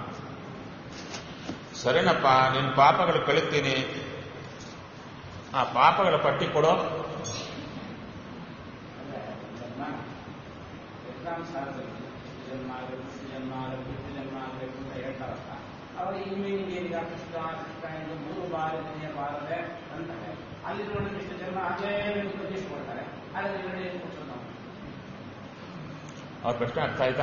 ಸರಿನಪ್ಪ ನಿನ್ನ ಪಾಪಗಳು ಕಳಿತೀನಿ ಆ ಪಾಪಗಳ ಪಟ್ಟಿ ಕೊಡೋ ಎಕ್ಸಾಮ್ ಸ್ಥಾನದಲ್ಲಿ ಜನ್ಮ ಆಗಬೇಕು ಜನ್ಮ ಆಗಬೇಕು ಜನ್ಮ ಆಗಬೇಕು ಅಂತ ಹೇಳ್ತಾರಲ್ಲ ಅವರು ಇಮೇಲಿಗೆ ಈಗ ಕೃಷ್ಣ ಕೃಷ್ಣ ಎಂದು ಮೂರು ಬಾರಿ ನನಗೆ ಬಾರದೆ ಅಂತಾರೆ ಅಲ್ಲಿ ನೋಡಿ ಇಷ್ಟು ಜನ್ಮ ಹಾಗೇ ಪ್ರತಿಷ್ಠಿಸ್ಕೊಳ್ತಾರೆ ಹಾಗಾದ್ರೆ ನೋಡಿ ಏನು ಕೊಡ್ಸೋದು ನಾವು ಅವ್ರ ಪ್ರಶ್ನೆ ಅರ್ಥ ಆಯ್ತಾ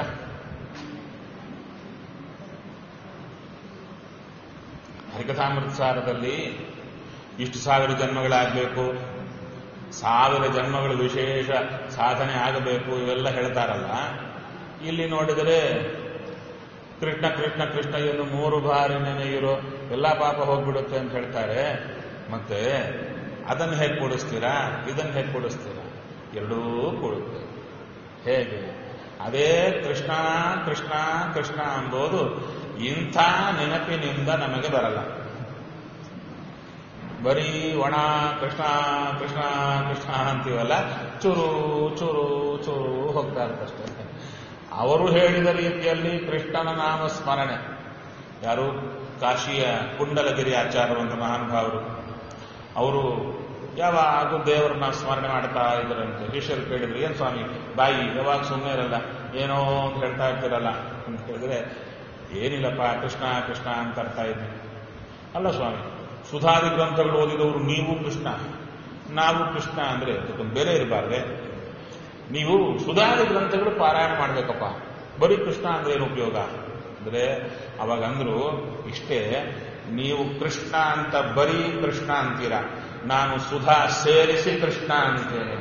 ಹರಿಕಥಾಮೃತಸಾರದಲ್ಲಿ ಇಷ್ಟು ಸಾವಿರ ಜನ್ಮಗಳಾಗಬೇಕು ಸಾವಿರ ಜನ್ಮಗಳು ವಿಶೇಷ ಸಾಧನೆ ಆಗಬೇಕು ಇವೆಲ್ಲ ಹೇಳ್ತಾರಲ್ಲ ಇಲ್ಲಿ ನೋಡಿದರೆ ಕೃಷ್ಣ ಕೃಷ್ಣ ಕೃಷ್ಣ ಎಂದು ಮೂರು ಬಾರಿ ನೆನೆಯಿರೋ ಎಲ್ಲ ಪಾಪ ಹೋಗ್ಬಿಡುತ್ತೆ ಅಂತ ಹೇಳ್ತಾರೆ ಮತ್ತೆ ಅದನ್ನು ಹೇಗೆ ಕೂಡಿಸ್ತೀರಾ ಇದನ್ನು ಹೇಗೆ ಕೂಡಿಸ್ತೀರಾ ಎರಡೂ ಕೂಡುತ್ತೆ ಹೇಗೆ ಅದೇ ಕೃಷ್ಣ ಕೃಷ್ಣ ಕೃಷ್ಣ ಎಂಬುದು ಇಂಥ ನೆನಪಿನಿಂದ ನಮಗೆ ಬರಲ್ಲ ಬರೀ ಒಣ ಕೃಷ್ಣ ಕೃಷ್ಣ ಕೃಷ್ಣ ಅಂತೀವಲ್ಲ ಚೂರು ಚೂರು ಚೂರು ಹೋಗ್ತಾ ಇರ್ತಷ್ಟೇ ಅವರು ಹೇಳಿದ ರೀತಿಯಲ್ಲಿ ಕೃಷ್ಣನ ನಾಮ ಸ್ಮರಣೆ ಯಾರು ಕಾಶಿಯ ಕುಂಡಲಗಿರಿ ಆಚಾರ್ಯವಂತ ಮಹಾನುಭಾವರು ಅವರು ಯಾವಾಗ ದೇವರನ್ನ ಸ್ಮರಣೆ ಮಾಡ್ತಾ ಇದ್ರಂತೆ ಶಿಷ್ಯರು ಕೇಳಿದ್ರು ಏನ್ ಸ್ವಾಮಿ ಬಾಯಿ ಯಾವಾಗ ಸುಮ್ಮನೆ ಇರಲ್ಲ ಏನೋ ಅಂತ ಹೇಳ್ತಾ ಇರ್ತಿರಲ್ಲ ಅಂತ ಹೇಳಿದ್ರೆ ಏನಿಲ್ಲಪ್ಪ ಕೃಷ್ಣ ಕೃಷ್ಣ ಅಂತ ಅರ್ಥ ಇದ್ವಿ ಅಲ್ಲ ಸ್ವಾಮಿ ಸುಧಾದಿ ಗ್ರಂಥಗಳು ಓದಿದವರು ನೀವು ಕೃಷ್ಣ ನಾವು ಕೃಷ್ಣ ಅಂದ್ರೆ ಅದಕ್ಕೊಂದು ಬೇರೆ ಇರಬಾರ್ದೆ ನೀವು ಸುಧಾದಿ ಗ್ರಂಥಗಳು ಪಾರಾಯಣ ಮಾಡ್ಬೇಕಪ್ಪ ಬರೀ ಕೃಷ್ಣ ಅಂದ್ರೆ ಏನು ಉಪಯೋಗ ಅಂದ್ರೆ ಅವಾಗ ಅಂದ್ರು ಇಷ್ಟೇ ನೀವು ಕೃಷ್ಣ ಅಂತ ಬರೀ ಕೃಷ್ಣ ಅಂತೀರಾ ನಾನು ಸುಧಾ ಸೇರಿಸಿ ಕೃಷ್ಣ ಅಂತೇನೆ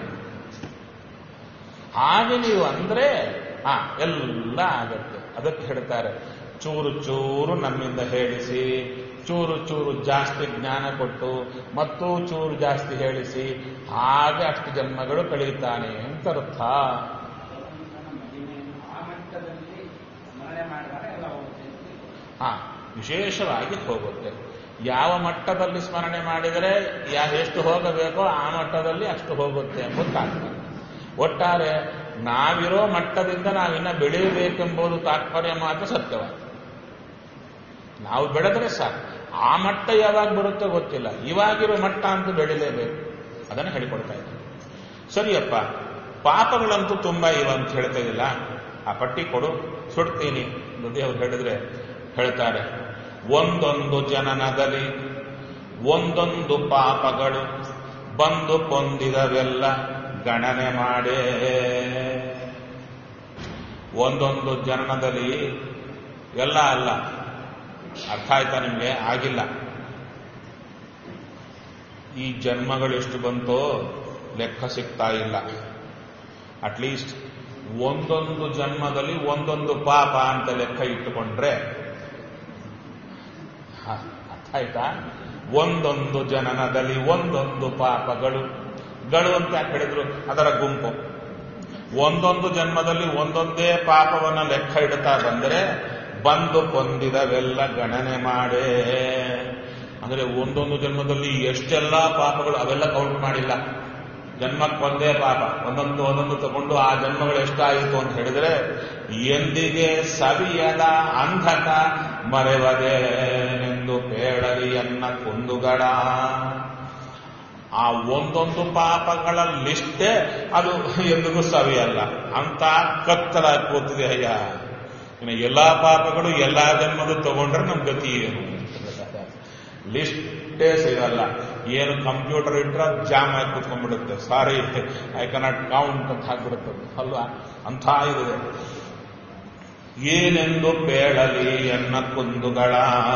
ಹಾಗೆ ನೀವು ಅಂದ್ರೆ ಹಾ ಎಲ್ಲ ಆಗತ್ತೆ ಅದಕ್ಕೆ ಹೇಳ್ತಾರೆ ಚೂರು ಚೂರು ನಮ್ಮಿಂದ ಹೇಳಿಸಿ ಚೂರು ಚೂರು ಜಾಸ್ತಿ ಜ್ಞಾನ ಕೊಟ್ಟು ಮತ್ತು ಚೂರು ಜಾಸ್ತಿ ಹೇಳಿಸಿ ಹಾಗೆ ಅಷ್ಟು ಜನ್ಮಗಳು ಕಳೀತಾನೆ ಅಂತ ಅರ್ಥ ಭಗವಂತನ ಮಹಿಮೆಯನ್ನು ಆ ಮಟ್ಟದಲ್ಲಿ ಸ್ಮರಣೆ ಮಾಡಿದಾಗ ಎಲ್ಲ ಹೋಗುತ್ತೆ ಹಾ ವಿಶೇಷವಾಗಿ ಹೋಗುತ್ತೆ ಯಾವ ಮಟ್ಟದಲ್ಲಿ ಸ್ಮರಣೆ ಮಾಡಿದರೆ ಯಾವ ಎಷ್ಟು ಹೋಗಬೇಕೋ ಆ ಮಟ್ಟದಲ್ಲಿ ಅಷ್ಟು ಹೋಗುತ್ತೆ ಎಂಬುದು ತಾತ್ಪರ್ಯ ಒಟ್ಟಾರೆ ನಾವಿರೋ ಮಟ್ಟದಿಂದ ನಾವಿನ್ನ ಬೆಳೆಯಬೇಕೆಂಬುದು ತಾತ್ಪರ್ಯ ಮಾತ್ರ ಸತ್ಯವಾದ ನಾವು ಬೆಳೆದ್ರೆ ಸಾಕು ಆ ಮಟ್ಟ ಯಾವಾಗ ಬರುತ್ತೋ ಗೊತ್ತಿಲ್ಲ ಇವಾಗಿರೋ ಮಟ್ಟ ಅಂತೂ ಬೆಳಿಲೇಬೇಕು ಅದನ್ನು ಹೇಳಿಕೊಡ್ತಾ ಇದ್ದಾರೆ ಸರಿಯಪ್ಪ ಪಾಪಗಳಂತೂ ತುಂಬಾ ಇವ ಅಂತ ಹೇಳ್ತಾ ಇದಿಲ್ಲ ಆ ಪಟ್ಟಿ ಕೊಡು ಸುಡ್ತೀನಿ ಎಂದು ದೇವರು ಹೇಳಿದ್ರೆ ಹೇಳ್ತಾರೆ ಒಂದೊಂದು ಜನನದಲ್ಲಿ ಒಂದೊಂದು ಪಾಪಗಳು ಬಂದು ಪೊಂದಿದವೆಲ್ಲ ಗಣನೆ ಮಾಡೇ ಒಂದೊಂದು ಜನನದಲ್ಲಿ ಎಲ್ಲ ಅಲ್ಲ ಅರ್ಥ ಆಯ್ತಾ ನಿಮಗೆ ಆಗಿಲ್ಲ ಈ ಜನ್ಮಗಳು ಎಷ್ಟು ಬಂತೋ ಲೆಕ್ಕ ಸಿಗ್ತಾ ಇಲ್ಲ ಅಟ್ಲೀಸ್ಟ್ ಒಂದೊಂದು ಜನ್ಮದಲ್ಲಿ ಒಂದೊಂದು ಪಾಪ ಅಂತ ಲೆಕ್ಕ ಇಟ್ಟುಕೊಂಡ್ರೆ ಹ, ಅರ್ಥ ಆಯ್ತಾ ಒಂದೊಂದು ಜನನದಲ್ಲಿ ಒಂದೊಂದು ಪಾಪಗಳು ಗಳು ಅಂತ ಯಾಕೆ ಹೇಳಿದ್ರು ಅದರ ಗುಂಪು ಒಂದೊಂದು ಜನ್ಮದಲ್ಲಿ ಒಂದೊಂದೇ ಪಾಪವನ್ನ ಲೆಕ್ಕ ಇಡ್ತಾ ಬಂದರೆ ಬಂದು ಹೊಂದಿದವೆಲ್ಲ ಗಣನೆ ಮಾಡೇ ಅಂದ್ರೆ ಒಂದೊಂದು ಜನ್ಮದಲ್ಲಿ ಎಷ್ಟೆಲ್ಲ ಪಾಪಗಳು ಅವೆಲ್ಲ ಕೌಂಟ್ ಮಾಡಿಲ್ಲ ಜನ್ಮಕ್ಕೊಂದೇ ಪಾಪ ಒಂದೊಂದು ಒಂದೊಂದು ತಗೊಂಡು ಆ ಜನ್ಮಗಳು ಎಷ್ಟಾಯಿತು ಅಂತ ಹೇಳಿದ್ರೆ ಎಂದಿಗೆ ಸವಿಯದ ಅಂಧಕ ಮರೆವದೇನೆಂದು ಕೇಳಲಿಯನ್ನ ಕುಂದುಗಡ ಆ ಒಂದೊಂದು ಪಾಪಗಳ ಲಿಸ್ಟೇ ಅದು ಎಂದಿಗೂ ಸವಿಯಲ್ಲ ಅಂತ ಕತ್ತಲ ಕೂತಿದೆ ಅಯ್ಯ ಇನ್ನು ಎಲ್ಲಾ ಪಾಪಗಳು ಎಲ್ಲಾ ಜನ್ಮದ ತಗೊಂಡ್ರೆ ನಮ್ ಗತಿ ಏನು ಲಿಸ್ಟೇ ಸಿಗಲ್ಲ ಏನು ಕಂಪ್ಯೂಟರ್ ಇಟ್ರೆ ಜಾಮ್ ಆಗಿ ಕೂತ್ಕೊಂಡ್ಬಿಡುತ್ತೆ ಸಾರಿ ಐ ಕನಾಟ್ ಕೌಂಟ್ ಅಂತ ಹಾಕ್ಬಿಡುತ್ತೆ ಅಲ್ವಾ ಅಂಥ ಇದೆ ಏನೆಂದು ಬೇಳಲಿ ಎನ್ನ ಕುಂದುಗಳ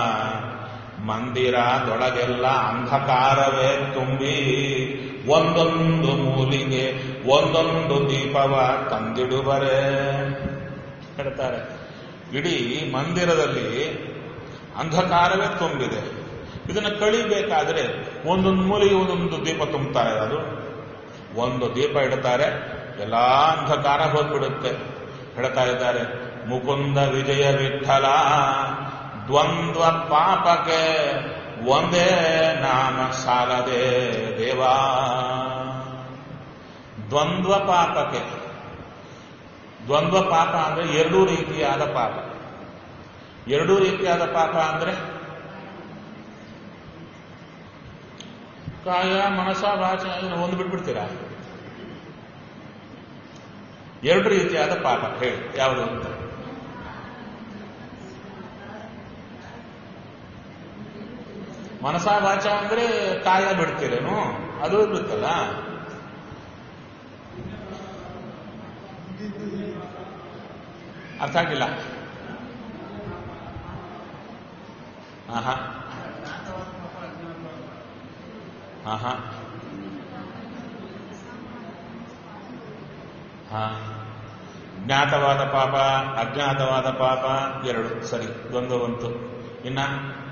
ಮಂದಿರದೊಳಗೆಲ್ಲ ಅಂಧಕಾರವೇ ತುಂಬಿ ಒಂದೊಂದು ಮೂಲಿಗೆ ಒಂದೊಂದು ದೀಪವ ತಂದಿಡುವರೆ ಹೇಳ್ತಾರೆ ಇಡೀ ಮಂದಿರದಲ್ಲಿ ಅಂಧಕಾರವೇ ತುಂಬಿದೆ ಇದನ್ನು ಕಳಿಬೇಕಾದ್ರೆ ಒಂದೊಂದು ಮೂಲಿಗೆ ಒಂದೊಂದು ದೀಪ ತುಂಬುತ್ತಾರೆ ಅದು ಒಂದು ದೀಪ ಇಡ್ತಾರೆ ಎಲ್ಲಾ ಅಂಧಕಾರ ಹೋಗ್ಬಿಡುತ್ತೆ ಹೇಳ್ತಾ ಇದ್ದಾರೆ ಮುಕುಂದ ವಿಜಯ ವಿಠಲ ದ್ವಂದ್ವ ಪಾಪಕ್ಕೆ ಒಂದೇ ನಾಮ ಸಾಲದೆ ದೇವಾ ದ್ವಂದ್ವ ಪಾಪಕ್ಕೆ ದ್ವಂದ್ವ ಪಾಪ ಅಂದ್ರೆ ಎರಡೂ ರೀತಿಯಾದ ಪಾಪ ಎರಡೂ ರೀತಿಯಾದ ಪಾಪ ಅಂದ್ರೆ ಕಾಯ ಮನಸ ವಾಚ ಇದನ್ನ ಒಂದು ಬಿಟ್ಬಿಡ್ತೀರಾ ಎರಡು ರೀತಿಯಾದ ಪಾಪ ಹೇಳಿ ಯಾವುದು ಅಂತ ಮನಸ ವಾಚ ಅಂದ್ರೆ ಕಾಯ ಬಿಡ್ತೀರೇನು ಅದು ಬಿಡುತ್ತಲ್ಲ ಅರ್ಥ ಆಗಿಲ್ಲ ಆಹಾ ಆಹಾ ಹಾ ಜ್ಞಾತವಾದ ಪಾಪ ಅಜ್ಞಾತವಾದ ಪಾಪ ಎರಡು ಸರಿ ದ್ವಂದ್ವ ಬಂತು ಇನ್ನ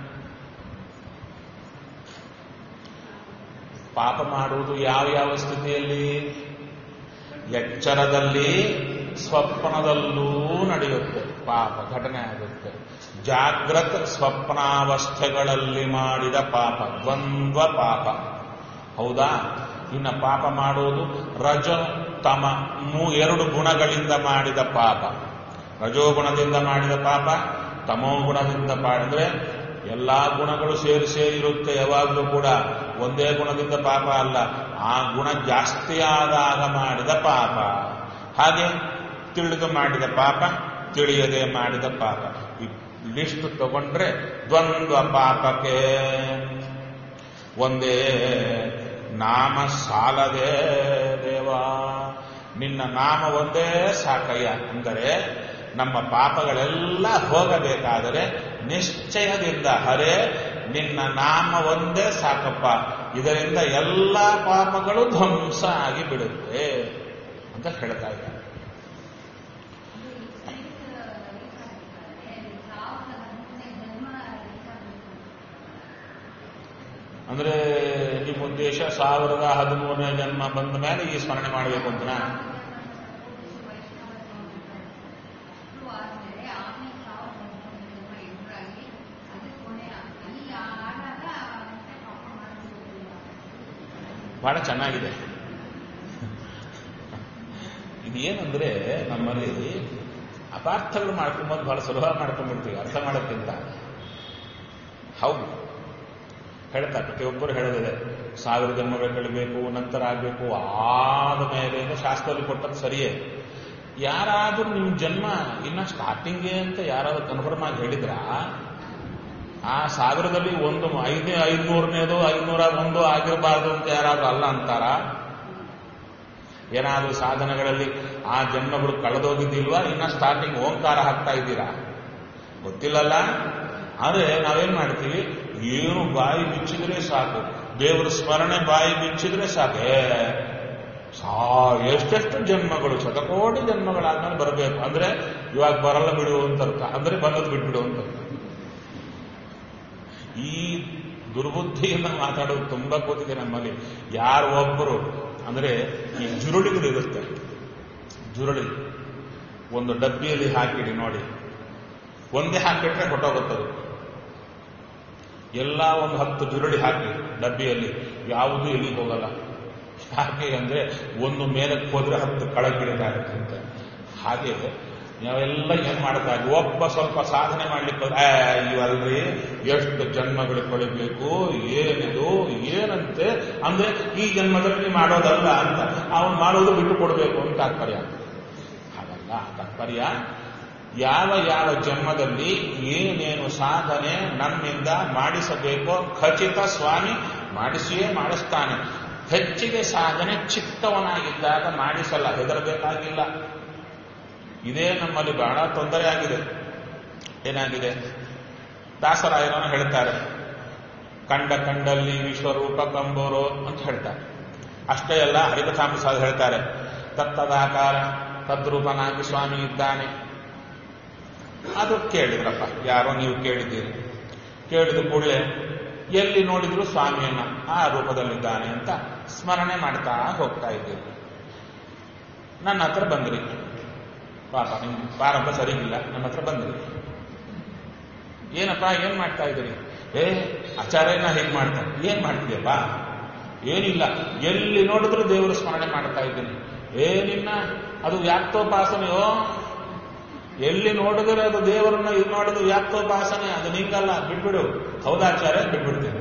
ಪಾಪ ಮಾಡುವುದು ಯಾವ ಯಾವ ಸ್ಥಿತಿಯಲ್ಲಿ ಎಚ್ಚರದಲ್ಲಿ ಸ್ವಪ್ನದಲ್ಲೂ ನಡೆಯುತ್ತೆ ಪಾಪ ಘಟನೆ ಆಗುತ್ತೆ ಜಾಗ್ರತ್ ಸ್ವಪ್ನಾವಸ್ಥೆಗಳಲ್ಲಿ ಮಾಡಿದ ಪಾಪ ದ್ವಂದ್ವ ಪಾಪ ಹೌದಾ ಇನ್ನು ಪಾಪ ಮಾಡೋದು ರಜ ತಮ ಮೂ ಎರಡು ಗುಣಗಳಿಂದ ಮಾಡಿದ ಪಾಪ ರಜೋಗುಣದಿಂದ ಮಾಡಿದ ಪಾಪ ತಮೋ ಗುಣದಿಂದ ಮಾಡಿದ್ರೆ ಎಲ್ಲಾ ಗುಣಗಳು ಸೇರಿ ಸೇರಿರುತ್ತೆ ಯಾವಾಗಲೂ ಕೂಡ ಒಂದೇ ಗುಣದಿಂದ ಪಾಪ ಅಲ್ಲ ಆ ಗುಣ ಜಾಸ್ತಿ ಆದಾಗ ಮಾಡಿದ ಪಾಪ ಹಾಗೆ ತಿಳಿದು ಮಾಡಿದ ಪಾಪ ತಿಳಿಯದೆ ಮಾಡಿದ ಪಾಪ ಈ ಲಿಸ್ಟ್ ತಗೊಂಡ್ರೆ ದ್ವಂದ್ವ ಪಾಪಕ್ಕೆ ಒಂದೇ ನಾಮ ಸಾಲದೆ ದೇವ ನಿನ್ನ ನಾಮ ಒಂದೇ ಸಾಕಯ್ಯ ಅಂದರೆ ನಮ್ಮ ಪಾಪಗಳೆಲ್ಲ ಹೋಗಬೇಕಾದರೆ ನಿಶ್ಚಯದಿಂದ ಹರೇ ನಿನ್ನ ನಾಮ ಒಂದೇ ಸಾಕಪ್ಪ ಇದರಿಂದ ಎಲ್ಲ ಪಾಪಗಳು ಧ್ವಂಸ ಆಗಿ ಬಿಡುತ್ತೆ ಅಂತ ಹೇಳ್ತಾ ಇದ್ದಾರೆ ಅಂದ್ರೆ ನಿಮ್ಮ ಉದ್ದೇಶ ಸಾವಿರದ ಹದಿಮೂರನೇ ಜನ್ಮ ಬಂದ ಮೇಲೆ ಈ ಸ್ಮರಣೆ ಮಾಡಬೇಕು ಅಂತ ಬಹಳ ಚೆನ್ನಾಗಿದೆ ಇದೇನಂದ್ರೆ ನಮ್ಮಲ್ಲಿ ಅಪಾರ್ಥಗಳು ಮಾಡ್ಕೊಂಬೋದು ಬಹಳ ಸುಲಭ ಮಾಡ್ಕೊಂಡ್ಬಿಡ್ತೀವಿ ಅರ್ಥ ಮಾಡೋಕ್ಕಿಂತ ಹೌದು ಹೇಳ್ತಾರೆ ಪ್ರತಿಯೊಬ್ಬರು ಹೇಳೋದಿದೆ ಸಾವಿರ ಜನ್ಮಗಳು ಕಳಿಬೇಕು ನಂತರ ಆಗಬೇಕು ಆದ ಮೇಲೆ ಶಾಸ್ತ್ರದಲ್ಲಿ ಕೊಟ್ಟದ್ದು ಸರಿಯೇ ಯಾರಾದ್ರೂ ನಿಮ್ಮ ಜನ್ಮ ಇನ್ನ ಸ್ಟಾರ್ಟಿಂಗೇ ಅಂತ ಯಾರಾದ್ರೂ ಕನ್ಫರ್ಮ್ ಆಗಿ ಹೇಳಿದ್ರ ಆ ಸಾವಿರದಲ್ಲಿ ಒಂದು ಐದನೇ ಐದ್ನೂರನೇದು ಐದ್ನೂರ ಒಂದು ಆಗಿರಬಾರ್ದು ಅಂತ ಯಾರಾದ್ರೂ ಅಲ್ಲ ಅಂತಾರ ಏನಾದ್ರೂ ಸಾಧನಗಳಲ್ಲಿ ಆ ಜನ್ಮಗಳು ಕಳೆದೋಗಿದ್ದಿಲ್ವಾ ಇನ್ನ ಸ್ಟಾರ್ಟಿಂಗ್ ಓಂಕಾರ ಹಾಕ್ತಾ ಇದ್ದೀರಾ ಗೊತ್ತಿಲ್ಲಲ್ಲ ಆದ್ರೆ ನಾವೇನ್ ಮಾಡ್ತೀವಿ ಏನು ಬಾಯಿ ಬಿಚ್ಚಿದ್ರೆ ಸಾಕು ದೇವರ ಸ್ಮರಣೆ ಬಾಯಿ ಬಿಚ್ಚಿದ್ರೆ ಸಾಕೆ ಸಾ ಎಷ್ಟೆಷ್ಟು ಜನ್ಮಗಳು ಶತಕೋಟಿ ಜನ್ಮಗಳಾದ್ಮೇಲೆ ಬರಬೇಕು ಅಂದ್ರೆ ಇವಾಗ ಬರಲ್ಲ ಬಿಡು ಅಂತ ಅರ್ಥ ಅಂದ್ರೆ ಬಂದದ್ದು ಬಿಟ್ಬಿಡು ಅಂತ ಈ ದುರ್ಬುದ್ಧಿಯಿಂದ ಮಾತಾಡೋದು ತುಂಬಾ ಕೂತಿದೆ ನಮ್ಮಲ್ಲಿ ಯಾರು ಒಬ್ಬರು ಅಂದ್ರೆ ಈ ಜುರುಳಿಗಳು ಇರುತ್ತೆ ಜುರುಳಿ ಒಂದು ಡಬ್ಬಿಯಲ್ಲಿ ಹಾಕಿಡಿ ನೋಡಿ ಒಂದೇ ಹಾಕಿಟ್ರೆ ಹೊಟ್ಟೋಗುತ್ತದೆ ಎಲ್ಲ ಒಂದು ಹತ್ತು ಜುರುಳಿ ಹಾಕಿ ಡಬ್ಬಿಯಲ್ಲಿ ಯಾವುದೂ ಎಲ್ಲಿಗೆ ಹೋಗಲ್ಲ ಯಾಕೆ ಅಂದ್ರೆ ಒಂದು ಮೇಲಕ್ಕೆ ಹೋದ್ರೆ ಹತ್ತು ಕಳಗಿಳಿದಾಗುತ್ತೆ ಅಂತ ಹಾಗೆ ನಾವೆಲ್ಲ ಏನ್ ಮಾಡ್ತಾ ಇದ್ವಿ ಒಬ್ಬ ಸ್ವಲ್ಪ ಸಾಧನೆ ಮಾಡ್ಲಿಕ್ಕೆ ಆ, ಇವಲ್ರಿ ಎಷ್ಟು ಜನ್ಮಗಳು ಕಳಿಬೇಕು ಏನಿದು ಏನಂತೆ ಅಂದ್ರೆ ಈ ಜನ್ಮದಲ್ಲಿ ಮಾಡೋದಲ್ಲ ಅಂತ ಅವನು ಮಾಡೋದು ಬಿಟ್ಟು ಕೊಡಬೇಕು ಅಂತ ತಾತ್ಪರ್ಯ ಹಾಗಲ್ಲ ತಾತ್ಪರ್ಯ ಯಾವ ಯಾವ ಜನ್ಮದಲ್ಲಿ ಏನೇನು ಸಾಧನೆ ನಮ್ಮಿಂದ ಮಾಡಿಸಬೇಕೋ ಖಚಿತ ಸ್ವಾಮಿ ಮಾಡಿಸಿಯೇ ಮಾಡಿಸ್ತಾನೆ ಹೆಚ್ಚಿಗೆ ಸಾಧನೆ ಚಿಕ್ಕವನಾಗಿದ್ದಾಗ ಮಾಡಿಸಲ್ಲ ಹೆದರಬೇಕಾಗಿಲ್ಲ ಇದೇ ನಮ್ಮಲ್ಲಿ ಬಹಳ ತೊಂದರೆ ಆಗಿದೆ ಏನಾಗಿದೆ ದಾಸರಾಯರನ್ನು ಹೇಳ್ತಾರೆ ಕಂಡ ಕಂಡಲ್ಲಿ ವಿಶ್ವರೂಪ ಕಂಬೋರೋ ಅಂತ ಹೇಳ್ತಾರೆ ಅಷ್ಟೇ ಅಲ್ಲ ಹರಿಕಥಾಂಬ ಹೇಳ್ತಾರೆ ತತ್ತದಾಕಾರ ತದ್ರೂಪನಾಗಿ ಸ್ವಾಮಿ ಇದ್ದಾನೆ ಅದು ಕೇಳಿದ್ರಪ್ಪ ಯಾರೋ ನೀವು ಕೇಳಿದ್ದೀರಿ ಕೇಳಿದ ಕೂಡಲೇ ಎಲ್ಲಿ ನೋಡಿದ್ರು ಸ್ವಾಮಿಯನ್ನ ಆ ರೂಪದಲ್ಲಿದ್ದಾನೆ ಅಂತ ಸ್ಮರಣೆ ಮಾಡ್ತಾ ಹೋಗ್ತಾ ಇದ್ದೀರಿ ನನ್ನ ಹತ್ರ ಬಂದ್ರಿ ಪಾಪ ನಿಮ್ ಪ್ರಾರಂಭ ಸರಿ ಇಲ್ಲ ನನ್ನ ಹತ್ರ ಬಂದ್ರಿ ಏನಪ್ಪ ಏನ್ ಮಾಡ್ತಾ ಇದ್ದೀರಿ ಏ ಆಚಾರ್ಯನ ಹೇಗೆ ಮಾಡ್ತಾರೆ ಏನ್ ಮಾಡ್ತೀಯಪ್ಪ ಏನಿಲ್ಲ ಎಲ್ಲಿ ನೋಡಿದ್ರು ದೇವರು ಸ್ಮರಣೆ ಮಾಡ್ತಾ ಇದ್ದೀನಿ ಏನಿನ್ನ ಅದು ವ್ಯಾಪ್ತೋಪಾಸನೆಯೋ ಎಲ್ಲಿ ನೋಡಿದ್ರೆ ಅದು ದೇವರನ್ನ ಇದು ಮಾಡೋದು ವ್ಯಾಪ್ತೋಪಾಸನೆ ಅದು ನಿಂಗಲ್ಲ ಬಿಟ್ಬಿಡು ಹೌದಾಚಾರ್ಯ ಬಿಟ್ಬಿಡ್ತೇನೆ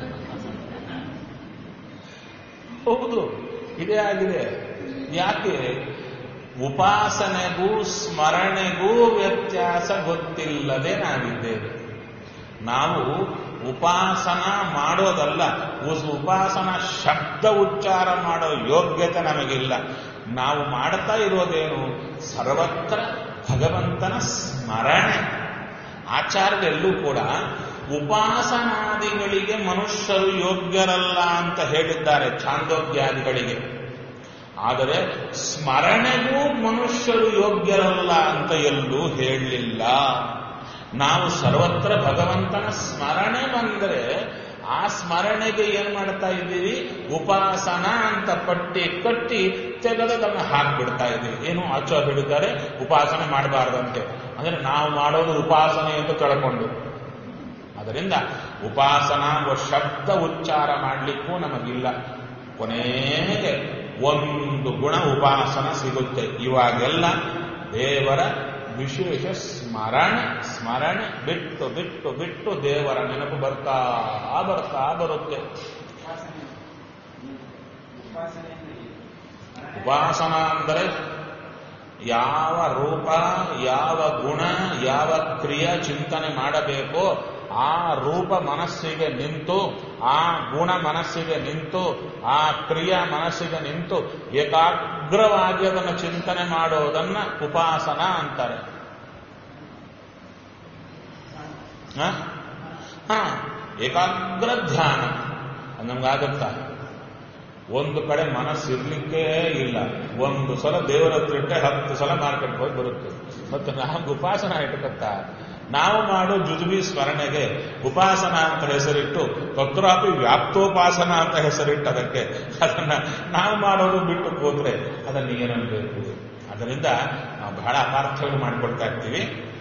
ಹೌದು ಇದೇ ಆಗಿದೆ ಯಾಕೆ ಉಪಾಸನೆಗೂ ಸ್ಮರಣೆಗೂ ವ್ಯತ್ಯಾಸ ಗೊತ್ತಿಲ್ಲದೆ ನಾವಿದ್ದೇವೆ ನಾವು ಉಪಾಸನ ಮಾಡೋದಲ್ಲ ಉಸ್- ಉಪಾಸನ ಶಬ್ದ ಉಚ್ಚಾರ ಮಾಡೋ ಯೋಗ್ಯತೆ ನಮಗಿಲ್ಲ ನಾವು ಮಾಡ್ತಾ ಇರೋದೇನು ಸರ್ವತ್ರ ಭಗವಂತನ ಸ್ಮರಣೆ ಆಚಾರ್ಯರೆಲ್ಲೂ ಕೂಡ ಉಪಾಸನಾದಿಗಳಿಗೆ ಮನುಷ್ಯರು ಯೋಗ್ಯರಲ್ಲ ಅಂತ ಹೇಳಿದ್ದಾರೆ ಛಾಂದೋಗ್ಯಾದಿಗಳಿಗೆ ಆದರೆ ಸ್ಮರಣೆಗೂ ಮನುಷ್ಯರು ಯೋಗ್ಯರಲ್ಲ ಅಂತ ಎಲ್ಲೂ ಹೇಳಲಿಲ್ಲ ನಾವು ಸರ್ವತ್ರ ಭಗವಂತನ ಸ್ಮರಣೆ ಬಂದರೆ ಆ ಸ್ಮರಣೆಗೆ ಏನ್ ಮಾಡ್ತಾ ಇದ್ದೀವಿ ಉಪಾಸನ ಅಂತ ಪಟ್ಟಿ ಕಟ್ಟಿ ತೆಗೆದದನ್ನು ಹಾಕ್ಬಿಡ್ತಾ ಇದ್ದೀವಿ ಏನು ಆಚೋ ಹಿಡಿತಾರೆ ಉಪಾಸನೆ ಮಾಡಬಾರ್ದಂತೆ ಅಂದ್ರೆ ನಾವು ಮಾಡೋದು ಉಪಾಸನೆ ಅಂತ ತಿಳ್ಕೊಂಡು ಅದರಿಂದ ಉಪಾಸನಾ ಶಬ್ದ ಉಚ್ಚಾರ ಮಾಡಲಿಕ್ಕೂ ನಮಗಿಲ್ಲ ಕೊನೆಗೆ ಒಂದು ಗುಣ ಉಪಾಸನ ಸಿಗುತ್ತೆ ಇವಾಗೆಲ್ಲ ದೇವರ ವಿಶೇಷ ಸ್ಮರಣೆ ಸ್ಮರಣೆ ಬಿಟ್ಟು ಬಿಟ್ಟು ಬಿಟ್ಟು ದೇವರ ನೆನಪು ಬರ್ತಾ ಬರ್ತಾ ಬರುತ್ತೆ ಉಪಾಸನೆ ಉಪಾಸನೆ ಅಂದ್ರೆ ಏನು? ಉಪಾಸನ ಅಂದರೆ ಯಾವ ರೂಪ ಯಾವ ಗುಣ ಯಾವ ಕ್ರಿಯೆ ಚಿಂತನೆ ಮಾಡಬೇಕೋ ಆ ರೂಪ ಮನಸ್ಸಿಗೆ ನಿಂತು ಆ ಗುಣ ಮನಸ್ಸಿಗೆ ನಿಂತು ಆ ಕ್ರಿಯಾ ಮನಸ್ಸಿಗೆ ನಿಂತು ಏಕಾಗ್ರವಾಗಿ ಅದನ್ನು ಚಿಂತನೆ ಮಾಡೋದನ್ನ ಉಪಾಸನ ಅಂತಾರೆ ಹ? ಹ, ಏಕಾಗ್ರ ಧ್ಯಾನ ಅದು ನಮ್ಗಾಗತ್ತಾ ಒಂದು ಕಡೆ ಮನಸ್ಸು ಇರ್ಲಿಕ್ಕೇ ಇಲ್ಲ ಒಂದು ಸಲ ದೇವರ ಹತ್ರ ಇಟ್ಟರೆ ಹತ್ತು ಸಲ ಮಾರ್ಕೆಟ್ ಹೋಗಿ ಬರುತ್ತೆ ಮತ್ತೆ ನಮ್ಗೆ ಉಪಾಸನ ಇಟ್ಕತ್ತ ನಾವು ಮಾಡೋ ಜುಜುಬಿ ಸ್ಮರಣೆಗೆ ಉಪಾಸನ ಅಂತ ಹೆಸರಿಟ್ಟು ವಕ್ರಾಪಿ ವ್ಯಾಪ್ತೋಪಾಸನ ಅಂತ ಹೆಸರಿಟ್ಟು ಅದಕ್ಕೆ ಅದನ್ನ ನಾವು ಮಾಡೋದು ಬಿಟ್ಟು ಹೋದ್ರೆ ಅದನ್ನ ಏನನ್ಬೇಕು ಅದರಿಂದ ನಾವು ಬಹಳ ಅಪಾರ್ಥಗಳು ಮಾಡಿಕೊಡ್ತಾ ಇರ್ತೀವಿ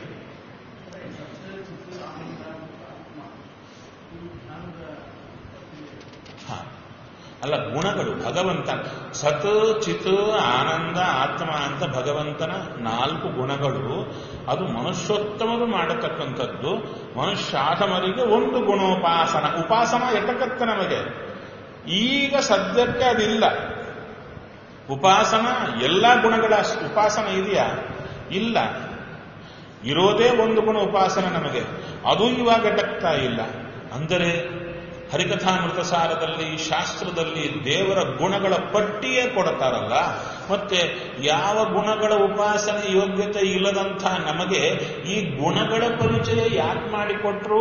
ಹ. ಅಲ್ಲ ಗುಣಗಳು ಭಗವಂತ ಸತ್ ಚಿತ್ ಆನಂದ ಆತ್ಮ ಅಂತ ಭಗವಂತನ ನಾಲ್ಕು ಗುಣಗಳು ಅದು ಮನುಷ್ಯೋತ್ತಮರು ಮಾಡತಕ್ಕಂಥದ್ದು ಮನುಷ್ಯಾಧಮರಿಗೆ ಒಂದು ಗುಣೋಪಾಸನ ಉಪಾಸನ ಎಟಕತ್ತ ನಮಗೆ ಈಗ ಸದ್ಯಕ್ಕೆ ಅದಿಲ್ಲ ಉಪಾಸನ ಎಲ್ಲ ಗುಣಗಳ ಉಪಾಸನ ಇದೆಯಾ ಇಲ್ಲ ಇರೋದೇ ಒಂದು ಗುಣ ಉಪಾಸನ ನಮಗೆ ಅದು ಇವಾಗ ಎಟಕ್ತಾ ಇಲ್ಲ ಅಂದರೆ ಹರಿಕಥಾಮೃತ ಸಾರದಲ್ಲಿ ಶಾಸ್ತ್ರದಲ್ಲಿ ದೇವರ ಗುಣಗಳ ಪಟ್ಟಿಯೇ ಕೊಡ್ತಾರಲ್ಲ ಮತ್ತೆ ಯಾವ ಗುಣಗಳ ಉಪಾಸನೆ ಯೋಗ್ಯತೆ ಇಲ್ಲದಂಥ ನಮಗೆ ಈ ಗುಣಗಳ ಪರಿಚಯ ಯಾಕೆ ಮಾಡಿಕೊಟ್ರು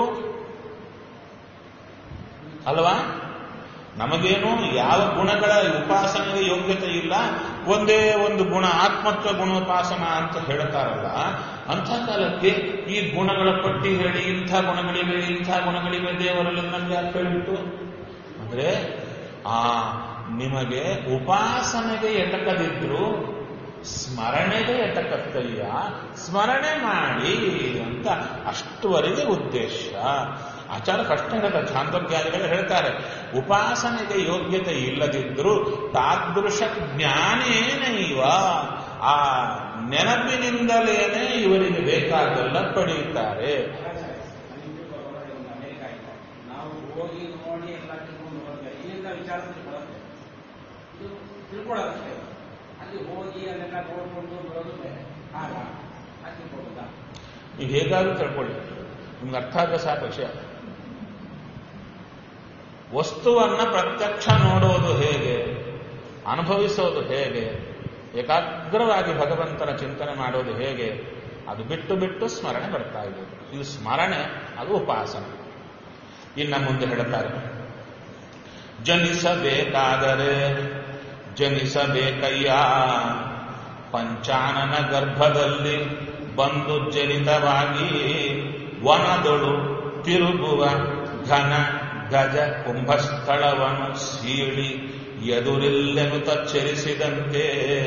ಅಲ್ವಾ ನಮಗೇನು ಯಾವ ಗುಣಗಳ ಉಪಾಸನೆಗೆ ಯೋಗ್ಯತೆ ಇಲ್ಲ ಒಂದೇ ಒಂದು ಗುಣ ಆತ್ಮತ್ವ ಗುಣೋಪಾಸನ ಅಂತ ಹೇಳ್ತಾರಲ್ಲ ಅಂಥ ಕಾಲಕ್ಕೆ ಈ ಗುಣಗಳ ಪಟ್ಟಿ ಹೇಳಿ ಇಂಥ ಗುಣಗಳಿವೆ ಇಂಥ ಗುಣಗಳಿವೆ ದೇವರಲ್ಲಿ ನಮ್ಗೆ ಯಾಕೆ ಹೇಳಿಬಿಟ್ಟು ಅಂದ್ರೆ ಆ ನಿಮಗೆ ಉಪಾಸನೆಗೆ ಎಟಕದಿದ್ರು ಸ್ಮರಣೆಗೆ ಎಟಕತ್ತಯ್ಯ ಸ್ಮರಣೆ ಮಾಡಿ ಅಂತ ಅಷ್ಟುವರೆಗೆ ಉದ್ದೇಶ ಆಚಾರ ಕಷ್ಟ ಹೇಳದ ಛಾಂದೋಗ್ಯಾದಿಗಳು ಹೇಳ್ತಾರೆ ಉಪಾಸನೆಗೆ ಯೋಗ್ಯತೆ ಇಲ್ಲದಿದ್ದರೂ ತಾದೃಶ ಜ್ಞಾನೇನೈವ ಆ ನೆನಪಿನಿಂದಲೇನೆ ಇವರಿಗೆ ಬೇಕಾದೆಲ್ಲ ಪಡೆಯುತ್ತಾರೆ ಅಮೆರಿಕ ಆಯ್ತು ನಾವು ಹೋಗಿ ನೋಡಿ ಎಲ್ಲ ತಿಳ್ಕೊಂಡು ಬರ್ತೇವೆ ಇಲ್ಲಿಂದ ವಿಚಾರ ಬರುತ್ತೆ ಇದು ತಿಳ್ಕೊಳ್ಳೋದಷ್ಟೇ ಅಲ್ಲಿ ಹೋಗಿ ಅದೆಲ್ಲ ನೋಡ್ಕೊಂಡು ಬರೋದು ಬೇರೆ ಆಗ ಅದು ತಿಳ್ಕೊಳ್ಳೋದಾ ನೀವು ಹೇಗಾದ್ರೂ ತಿಳ್ಕೊಳ್ಳಿ ನಿಮ್ಗೆ ಅರ್ಥ ಆದ್ರೆ ಸಾಕು ವಿಷಯ ವಸ್ತುವನ್ನ ಪ್ರತ್ಯಕ್ಷ ನೋಡೋದು ಹೇಗೆ ಅನುಭವಿಸೋದು ಹೇಗೆ ಏಕಾಗ್ರವಾಗಿ ಭಗವಂತನ ಚಿಂತನೆ ಮಾಡೋದು ಹೇಗೆ ಅದು ಬಿಟ್ಟು ಬಿಟ್ಟು ಸ್ಮರಣೆ ಬರ್ತಾ ಇದೆ ಇದು ಸ್ಮರಣೆ ಅದು ಉಪಾಸನೆ ಇನ್ನ ಮುಂದೆ ಹೇಳ್ತಾರೆ ಜನಿಸಬೇಕಾದರೆ ಜನಿಸಬೇಕಯ್ಯ ಪಂಚಾನನ ಗರ್ಭದಲ್ಲಿ ಬಂದು ಜನಿತವಾಗಿ ವನದೊಳು ತಿರುಗುವ ಘನ ಗಜ ಕುಂಭಸ್ಥಳವನ್ನು ಸೀಳಿ ಎದುರಿಲ್ಲೆನುತ ಚರಿಸಿದಂತೆ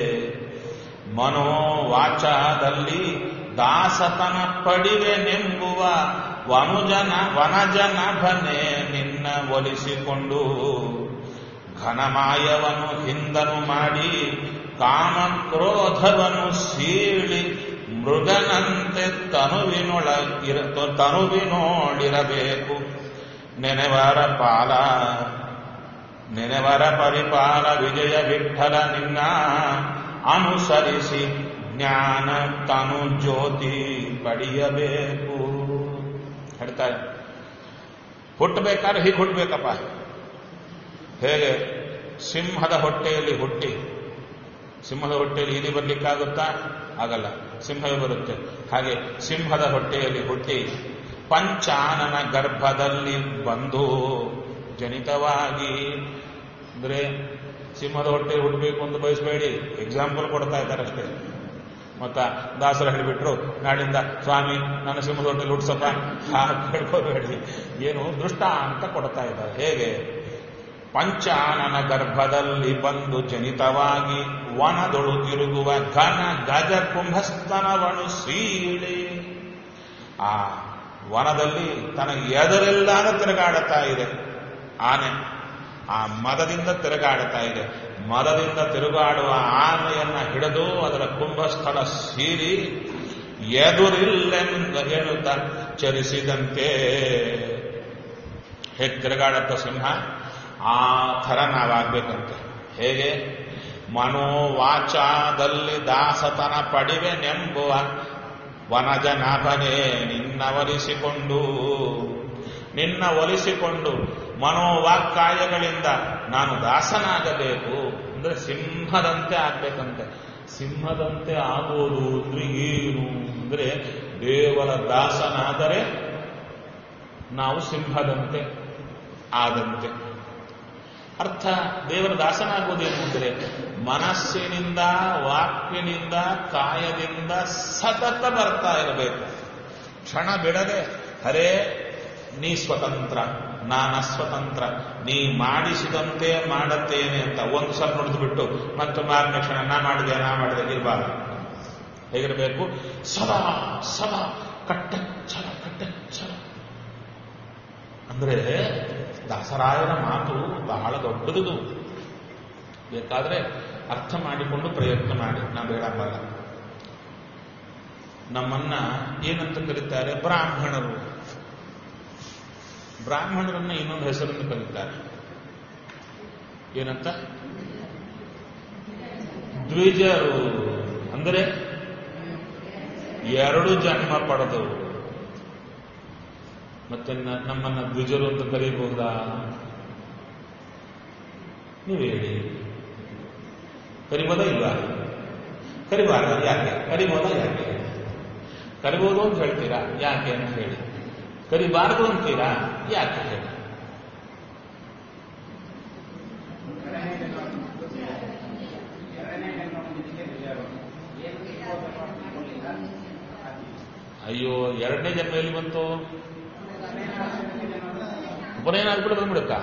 ಮನೋವಾಚದಲ್ಲಿ ದಾಸತನ ಪಡಿವೆನೆಂಬುವ ವನುಜನ ವನಜನಭನೆ ನಿನ್ನ ಒಲಿಸಿಕೊಂಡು ಘನಮಾಯವನ್ನು ಹಿಂದನು ಮಾಡಿ ಕಾಮಕ್ರೋಧವನ್ನು ಸೀಳಿ ಮೃಗನಂತೆ ತನುವಿನೊಳ ಇರ ತನುವಿನೋಡಿರಬೇಕು ನೆನೆವರ ಪಾಲ ನೆನೆವರ ಪರಿಪಾಲ ವಿಜಯ ವಿಠಲ ನಿನ್ನ ಅನುಸರಿಸಿ ಜ್ಞಾನ ತನು ಜ್ಯೋತಿ ಪಡೆಯಬೇಕು ಹೇಳ್ತಾರೆ ಹುಟ್ಟಬೇಕಾದ್ರೆ ಹೀಗೆ ಹುಟ್ಟಬೇಕಪ್ಪ ಹೇಗೆ ಸಿಂಹದ ಹೊಟ್ಟೆಯಲ್ಲಿ ಹುಟ್ಟಿ ಸಿಂಹದ ಹೊಟ್ಟೆಯಲ್ಲಿ ಇಲಿ ಬರ್ಲಿಕ್ಕಾಗುತ್ತಾ ಆಗಲ್ಲ ಸಿಂಹವೇ ಬರುತ್ತೆ ಹಾಗೆ ಸಿಂಹದ ಹೊಟ್ಟೆಯಲ್ಲಿ ಹುಟ್ಟಿ ಪಂಚಾನನ ಗರ್ಭದಲ್ಲಿ ಬಂದು ಜನಿತವಾಗಿ ಅಂದ್ರೆ ಸಿಂಹದ ಹೊಟ್ಟೆ ಹುಟ್ಟಬೇಕು ಅಂತ ಬಯಸಬೇಡಿ ಎಕ್ಸಾಂಪಲ್ ಕೊಡ್ತಾ ಇದ್ದಾರೆ ಅಷ್ಟೇ ಮತ್ತ ದಾಸರು ಹೇಳಿಬಿಟ್ರು ನಾಡಿಂದ ಸ್ವಾಮಿ ನನ್ನ ಸಿಂಹದೊಟ್ಟಲ್ಲಿ ಹುಡ್ಸಪ್ಪ ಹಾ ಕೇಳ್ಕೋಬೇಡಿ ಏನು ದೃಷ್ಟ ಅಂತ ಕೊಡ್ತಾ ಇದ್ದಾರೆ ಹೇಗೆ ಪಂಚಾನನ ಗರ್ಭದಲ್ಲಿ ಬಂದು ಜನಿತವಾಗಿ ವನದೊಳು ತಿರುಗುವ ಘನ ಗಜ ಕುಂಭಸ್ತನವನು ಸೀಳಿ ಆ ವನದಲ್ಲಿ ತನಗೆ ಎದರೆಲ್ಲಾನು ತಿರುಗಾಡುತ್ತಾ ಇದೆ ಆನೆ ಆ ಮದದಿಂದ ತಿರುಗಾಡುತ್ತಾ ಇದೆ ಮದದಿಂದ ತಿರುಗಾಡುವ ಆನೆಯನ್ನ ಹಿಡಿದು ಅದರ ಕುಂಭಸ್ಥಳ ಸೀರಿ ಎದುರಿಲ್ಲೆಂದ ಎನ್ನುತ್ತ ಚರಿಸಿದಂತೆ ಹೇಗೆ ತಿರುಗಾಡತ್ತ ಸಿಂಹ ಆ ಥರ ನಾವಾಗ್ಬೇಕಂತೆ ಹೇಗೆ ಮನೋವಾಚಾದಲ್ಲಿ ದಾಸತನ ಪಡಿವೆ ನೆಂಬುವ ವನಜನಾಭನೇ ನಿನ್ನವರಿಸಿಕೊಂಡು ನಿನ್ನ ಒಲಿಸಿಕೊಂಡು ಮನೋವಾಕ್ಕಾಯಗಳಿಂದ ನಾನು ದಾಸನಾಗಬೇಕು ಅಂದ್ರೆ ಸಿಂಹದಂತೆ ಆಗ್ಬೇಕಂತೆ ಸಿಂಹದಂತೆ ಆಗೋದು ಅಂದ್ರೆ ಏನು ಅಂದ್ರೆ ದೇವರ ದಾಸನಾದರೆ ನಾವು ಸಿಂಹದಂತೆ ಆದಂತೆ ಅರ್ಥ ದೇವರ ದಾಸನಾಗುವುದೇನು ಅಂದರೆ ಮನಸ್ಸಿನಿಂದ ವಾಕ್ಯನಿಂದ ಕಾಯದಿಂದ ಸತತ ಬರ್ತಾ ಇರಬೇಕು ಕ್ಷಣ ಬಿಡದೆ ಹರೇ ನೀ ಸ್ವತಂತ್ರ ನಾನ ಸ್ವತಂತ್ರ ನೀ ಮಾಡಿಸಿದಂತೆ ಮಾಡುತ್ತೇನೆ ಅಂತ ಒಂದು ಸಲ ನುಡಿದು ಬಿಟ್ಟು ಮತ್ತು ಮಾರನೇ ಕ್ಷಣ ನಾ ಮಾಡಿದೆ ನಾ ಮಾಡಿದೆ ಇರಬಾರ್ದು ಹೇಗಿರಬೇಕು ಸದಾ ಸದಾ ಕಟ್ಟೆಚ್ಚರ ಕಟ್ಟೆಚ್ಚರ ಅಂದ್ರೆ ದಾಸರಾಯನ ಮಾತು ಬಹಳ ದೊಡ್ಡದು ಬೇಕಾದ್ರೆ ಅರ್ಥ ಮಾಡಿಕೊಂಡು ಪ್ರಯತ್ನ ಮಾಡಿ ನಾ ಬೇಡ ಬಲ್ಲ ನಮ್ಮನ್ನ ಏನಂತ ಕರೀತಾರೆ ಬ್ರಾಹ್ಮಣರು ಬ್ರಾಹ್ಮಣರನ್ನ ಇನ್ನೊಂದು ಹೆಸರನ್ನು ಕರೀತಾರೆ ಏನಂತ ದ್ವಿಜರು ಅಂದರೆ ಎರಡು ಜನ್ಮ ಪಡೆದವರು ಮತ್ತೆ ನ- ನಮ್ಮನ್ನ ದ್ವಿಜರು ಅಂತ ಕರೀಬಹುದಾ ನೀವು ಹೇಳಿ ಕರಿಬೋದಾ ಇಲ್ವಾ ಕರಿಬಾರ್ದ ಯಾಕೆ ಕರಿಬೋದಾ ಯಾಕೆ ಕರಿಬೋದು ಅಂತ ಹೇಳ್ತೀರಾ ಯಾಕೆ ಅಂತ ಹೇಳಿ ಕರಿಬಾರದು ಅಂತೀರಾ ಯಾಕೆ ಹೇಳಿ ಎರಡನೇ ಜನ್ಮ ಎರಡನೇ ಜನ್ಮ ಮುಂದಿಗೆ ವಿಜಯರು ಏನು ವಿರೋಧ ಮಾಡಿಕೊಳ್ಳಿಲ್ಲ ಅಯ್ಯೋ ಎರಡನೇ ಜನ್ಮ ಎಲ್ಲಿ ಬಂತು ಎರಡನೇ ಜನ್ಮ ಉಪನಯನಾಗ್ಬಿಟ್ಟು ಬಂದ್ಬಿಡುತ್ತಾ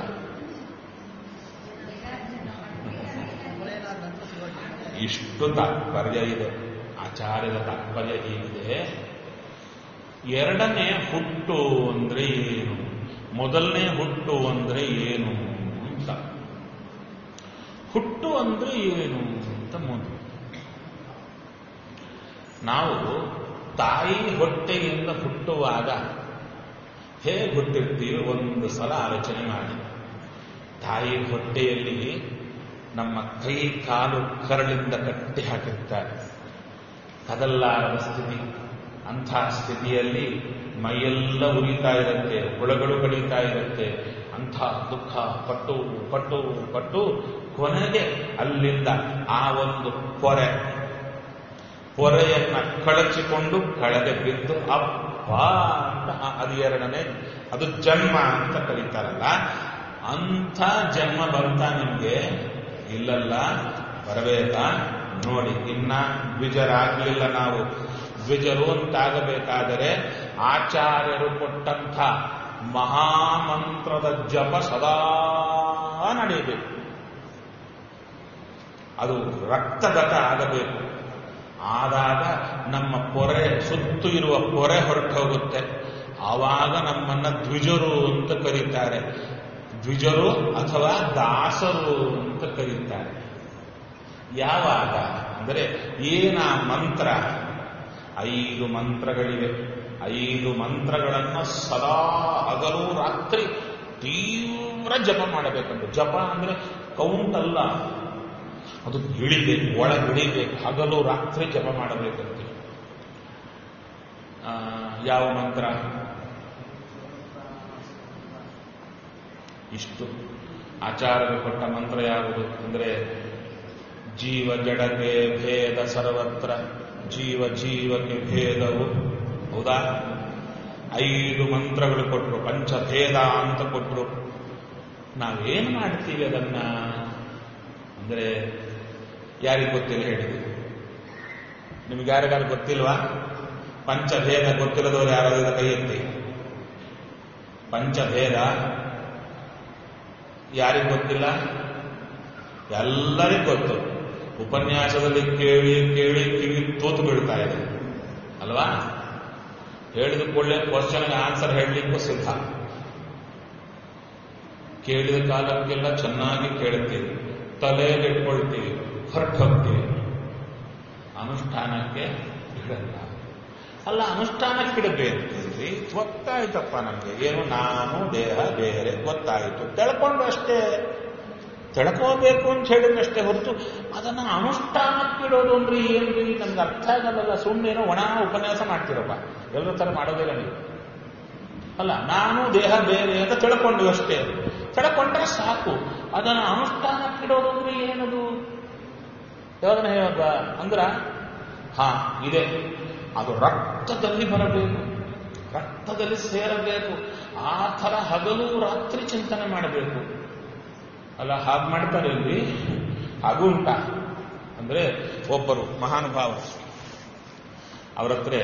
ಇಷ್ಟು ತಾತ್ಪರ್ಯ ಇದೆ ಆಚಾರ್ಯದ ತಾತ್ಪರ್ಯ ಹೀಗಿದೆ ಎರಡನೇ ಹುಟ್ಟು ಅಂದ್ರೆ ಏನು ಮೊದಲನೇ ಹುಟ್ಟು ಅಂದ್ರೆ ಏನು ಅಂತ ಹುಟ್ಟು ಅಂದ್ರೆ ಏನು ಅಂತ ಮುಂದೆ ನಾವು ತಾಯಿ ಹೊಟ್ಟೆಯಿಂದ ಹುಟ್ಟುವಾಗ ಹೇಗೆ ಹುಟ್ಟಿರ್ತೀವಿ ಒಂದು ಸಲ ಆಲೋಚನೆ ಮಾಡಿ ತಾಯಿ ಹೊಟ್ಟೆಯಲ್ಲಿ ನಮ್ಮ ಕೈ ಕಾಲು ಕರಳಿಂದ ಕಟ್ಟಿ ಹಾಕಿರ್ತಾರೆ ಕದಲ್ಲಾರದ ಸ್ಥಿತಿ ಅಂಥ ಸ್ಥಿತಿಯಲ್ಲಿ ಮೈಯೆಲ್ಲ ಉರಿತಾ ಇರುತ್ತೆ ಹುಳಗಳು ಕಳೀತಾ ಇರುತ್ತೆ ಅಂಥ ದುಃಖ ಪಟ್ಟು ಪಟ್ಟು ಪಟ್ಟು ಕೊನೆಗೆ ಅಲ್ಲಿಂದ ಆ ಒಂದು ಪೊರೆ ಪೊರೆಯನ್ನ ಕಳಚಿಕೊಂಡು ಕಳೆದೆ ಬಿದ್ದು ಅಪ್ಪ ಅಂತ ಆ- ಅದು ಎರಡನೇ ಅದು ಜನ್ಮ ಅಂತ ಕರೀತಾರಲ್ಲ ಅಂಥ ಜನ್ಮ ಬರ್ತಾ ನಿಮ್ಗೆ ಇಲ್ಲಲ್ಲ ಬರಬೇಕಾ ನೋಡಿ ಇನ್ನ ದ್ವಿಜರಾಗ್ಲಿಲ್ಲ ನಾವು ದ್ವಿಜರು ಅಂತಾಗಬೇಕಾದರೆ ಆಚಾರ್ಯರು ಕೊಟ್ಟಂಥ ಮಹಾಮಂತ್ರದ ಜಪ ಸದಾ ನಡೆಯಬೇಕು ಅದು ರಕ್ತಗತ ಆಗಬೇಕು ಆದಾಗ ನಮ್ಮ ಪೊರೆ ಸುತ್ತು ಇರುವ ಪೊರೆ ಹೊರಟು ಹೋಗುತ್ತೆ ಆವಾಗ ನಮ್ಮನ್ನ ದ್ವಿಜರು ಅಂತ ಕರೀತಾರೆ ದ್ವಿಜರು ಅಥವಾ ದಾಸರು ಅಂತ ಕರೀತಾರೆ ಯಾವಾಗ ಅಂದರೆ ಏನ ಮಂತ್ರ ಐದು ಮಂತ್ರಗಳಿವೆ ಐದು ಮಂತ್ರಗಳನ್ನು ಸದಾ ಹಗಲು ರಾತ್ರಿ ತೀವ್ರ ಜಪ ಮಾಡಬೇಕಂತ ಜಪ ಅಂದ್ರೆ ಕೌಂಟ್ ಅಲ್ಲ ಅದು ಇಳಿಬೇಕು ಒಳಗಿಳಿಬೇಕು ಹಗಲು ರಾತ್ರಿ ಜಪ ಮಾಡಬೇಕಂತೆ ಆ, ಯಾವ ಮಂತ್ರ ಇಷ್ಟು ಆಚಾರ್ಯರು ಕೊಟ್ಟ ಮಂತ್ರ ಯಾವುದು ಅಂದ್ರೆ ಜೀವ ಜಡಕ್ಕೆ ಭೇದ ಸರ್ವತ್ರ ಜೀವ ಜೀವಕ್ಕೆ ಭೇದವು ಹೌದಾ ಐದು ಮಂತ್ರಗಳು ಕೊಟ್ಟರು ಪಂಚಭೇದ ಅಂತ ಕೊಟ್ಟರು ನಾವೇನು ಮಾಡ್ತೀವಿ ಅದನ್ನ ಅಂದ್ರೆ ಯಾರಿಗೆ ಗೊತ್ತಿಲ್ಲ ಹೇಳಿದ್ರು ನಿಮ್ಗೆ ಯಾರಿಗಾರು ಗೊತ್ತಿಲ್ವಾ ಪಂಚಭೇದ ಗೊತ್ತಿಲ್ಲದವರು ಯಾರಾದ್ರೂ ಕೈ ಎತ್ತಿ ಪಂಚಭೇದ ಯಾರಿಗೆ ಗೊತ್ತಿಲ್ಲ ಎಲ್ಲರಿಗೂ ಗೊತ್ತು ಉಪನ್ಯಾಸದಲ್ಲಿ ಕೇಳಿ ಕೇಳಿ ಕಿವಿ ತೂತು ಬೀಳ್ತಾ ಇದೆ ಅಲ್ವಾ ಹೇಳಿದ ಕೂಡಲೇ ಕ್ವಶನ್ಗೆ ಆನ್ಸರ್ ಹೇಳಲಿಕ್ಕೂ ಸಿದ್ಧ ಕೇಳಿದ ಕಾಲಕ್ಕೆಲ್ಲ ಚೆನ್ನಾಗಿ ಕೇಳ್ತೀವಿ ತಲೆಗೆ ಇಟ್ಕೊಳ್ತೀವಿ ಹೊರಟು ಹೋಗ್ತೀವಿ ಅನುಷ್ಠಾನಕ್ಕೆ ಇಡಲ್ಲ ಅಲ್ಲ ಅನುಷ್ಠಾನಕ್ಕೆ ಇಡಬೇಕಂದ್ರಿ ಗೊತ್ತಾಯ್ತಪ್ಪ ನಮಗೆ ಏನು ನಾನು ದೇಹ ಬೇರೆ ಗೊತ್ತಾಯಿತು ತಿಳ್ಕೊಂಡು ಅಷ್ಟೇ ತಿಳ್ಕೋಬೇಕು ಅಂತ ಹೇಳಿದ್ರಷ್ಟೇ ಹೊರತು ಅದನ್ನ ಅನುಷ್ಠಾನಕ್ಕಿಡೋದು ಅಂದ್ರೆ ಏನ್ರಿ ನಮ್ಗೆ ಅರ್ಥ ಆಗಲ್ಲ ಸುಮ್ಮನೇನೋ ಒಣ ಉಪನ್ಯಾಸ ಮಾಡ್ತಿರಪ್ಪ ಎಲ್ಲರ ಥರ ಮಾಡೋದಿಲ್ಲ ನೀವು ಅಲ್ಲ ನಾನು ದೇಹ ಬೇರೆ ಅಂತ ತಿಳ್ಕೊಂಡು ಅಷ್ಟೇ ತಿಳ್ಕೊಂಡ್ರೆ ಸಾಕು ಅದನ್ನು ಅನುಷ್ಠಾನಕ್ಕಿಡೋದು ಅಂದ್ರೆ ಏನದು ಯಾವಾಗ ಹೇಳೋದ ಅಂದ್ರ ಹಾ ಇದೆ ಅದು ರಕ್ತದಲ್ಲಿ ಬರಬೇಕು ರಕ್ತದಲ್ಲಿ ಸೇರಬೇಕು ಆ ಥರ ಹಗಲು ರಾತ್ರಿ ಚಿಂತನೆ ಮಾಡಬೇಕು ಅಲ್ಲ ಹಾಗೆ ಮಾಡ್ತಾರೆ ಇಲ್ಲಿ ಹಾಗೂ ಉಂಟ ಅಂದ್ರೆ ಒಬ್ಬರು ಮಹಾನುಭಾವ ಅವ್ರ ಹತ್ರ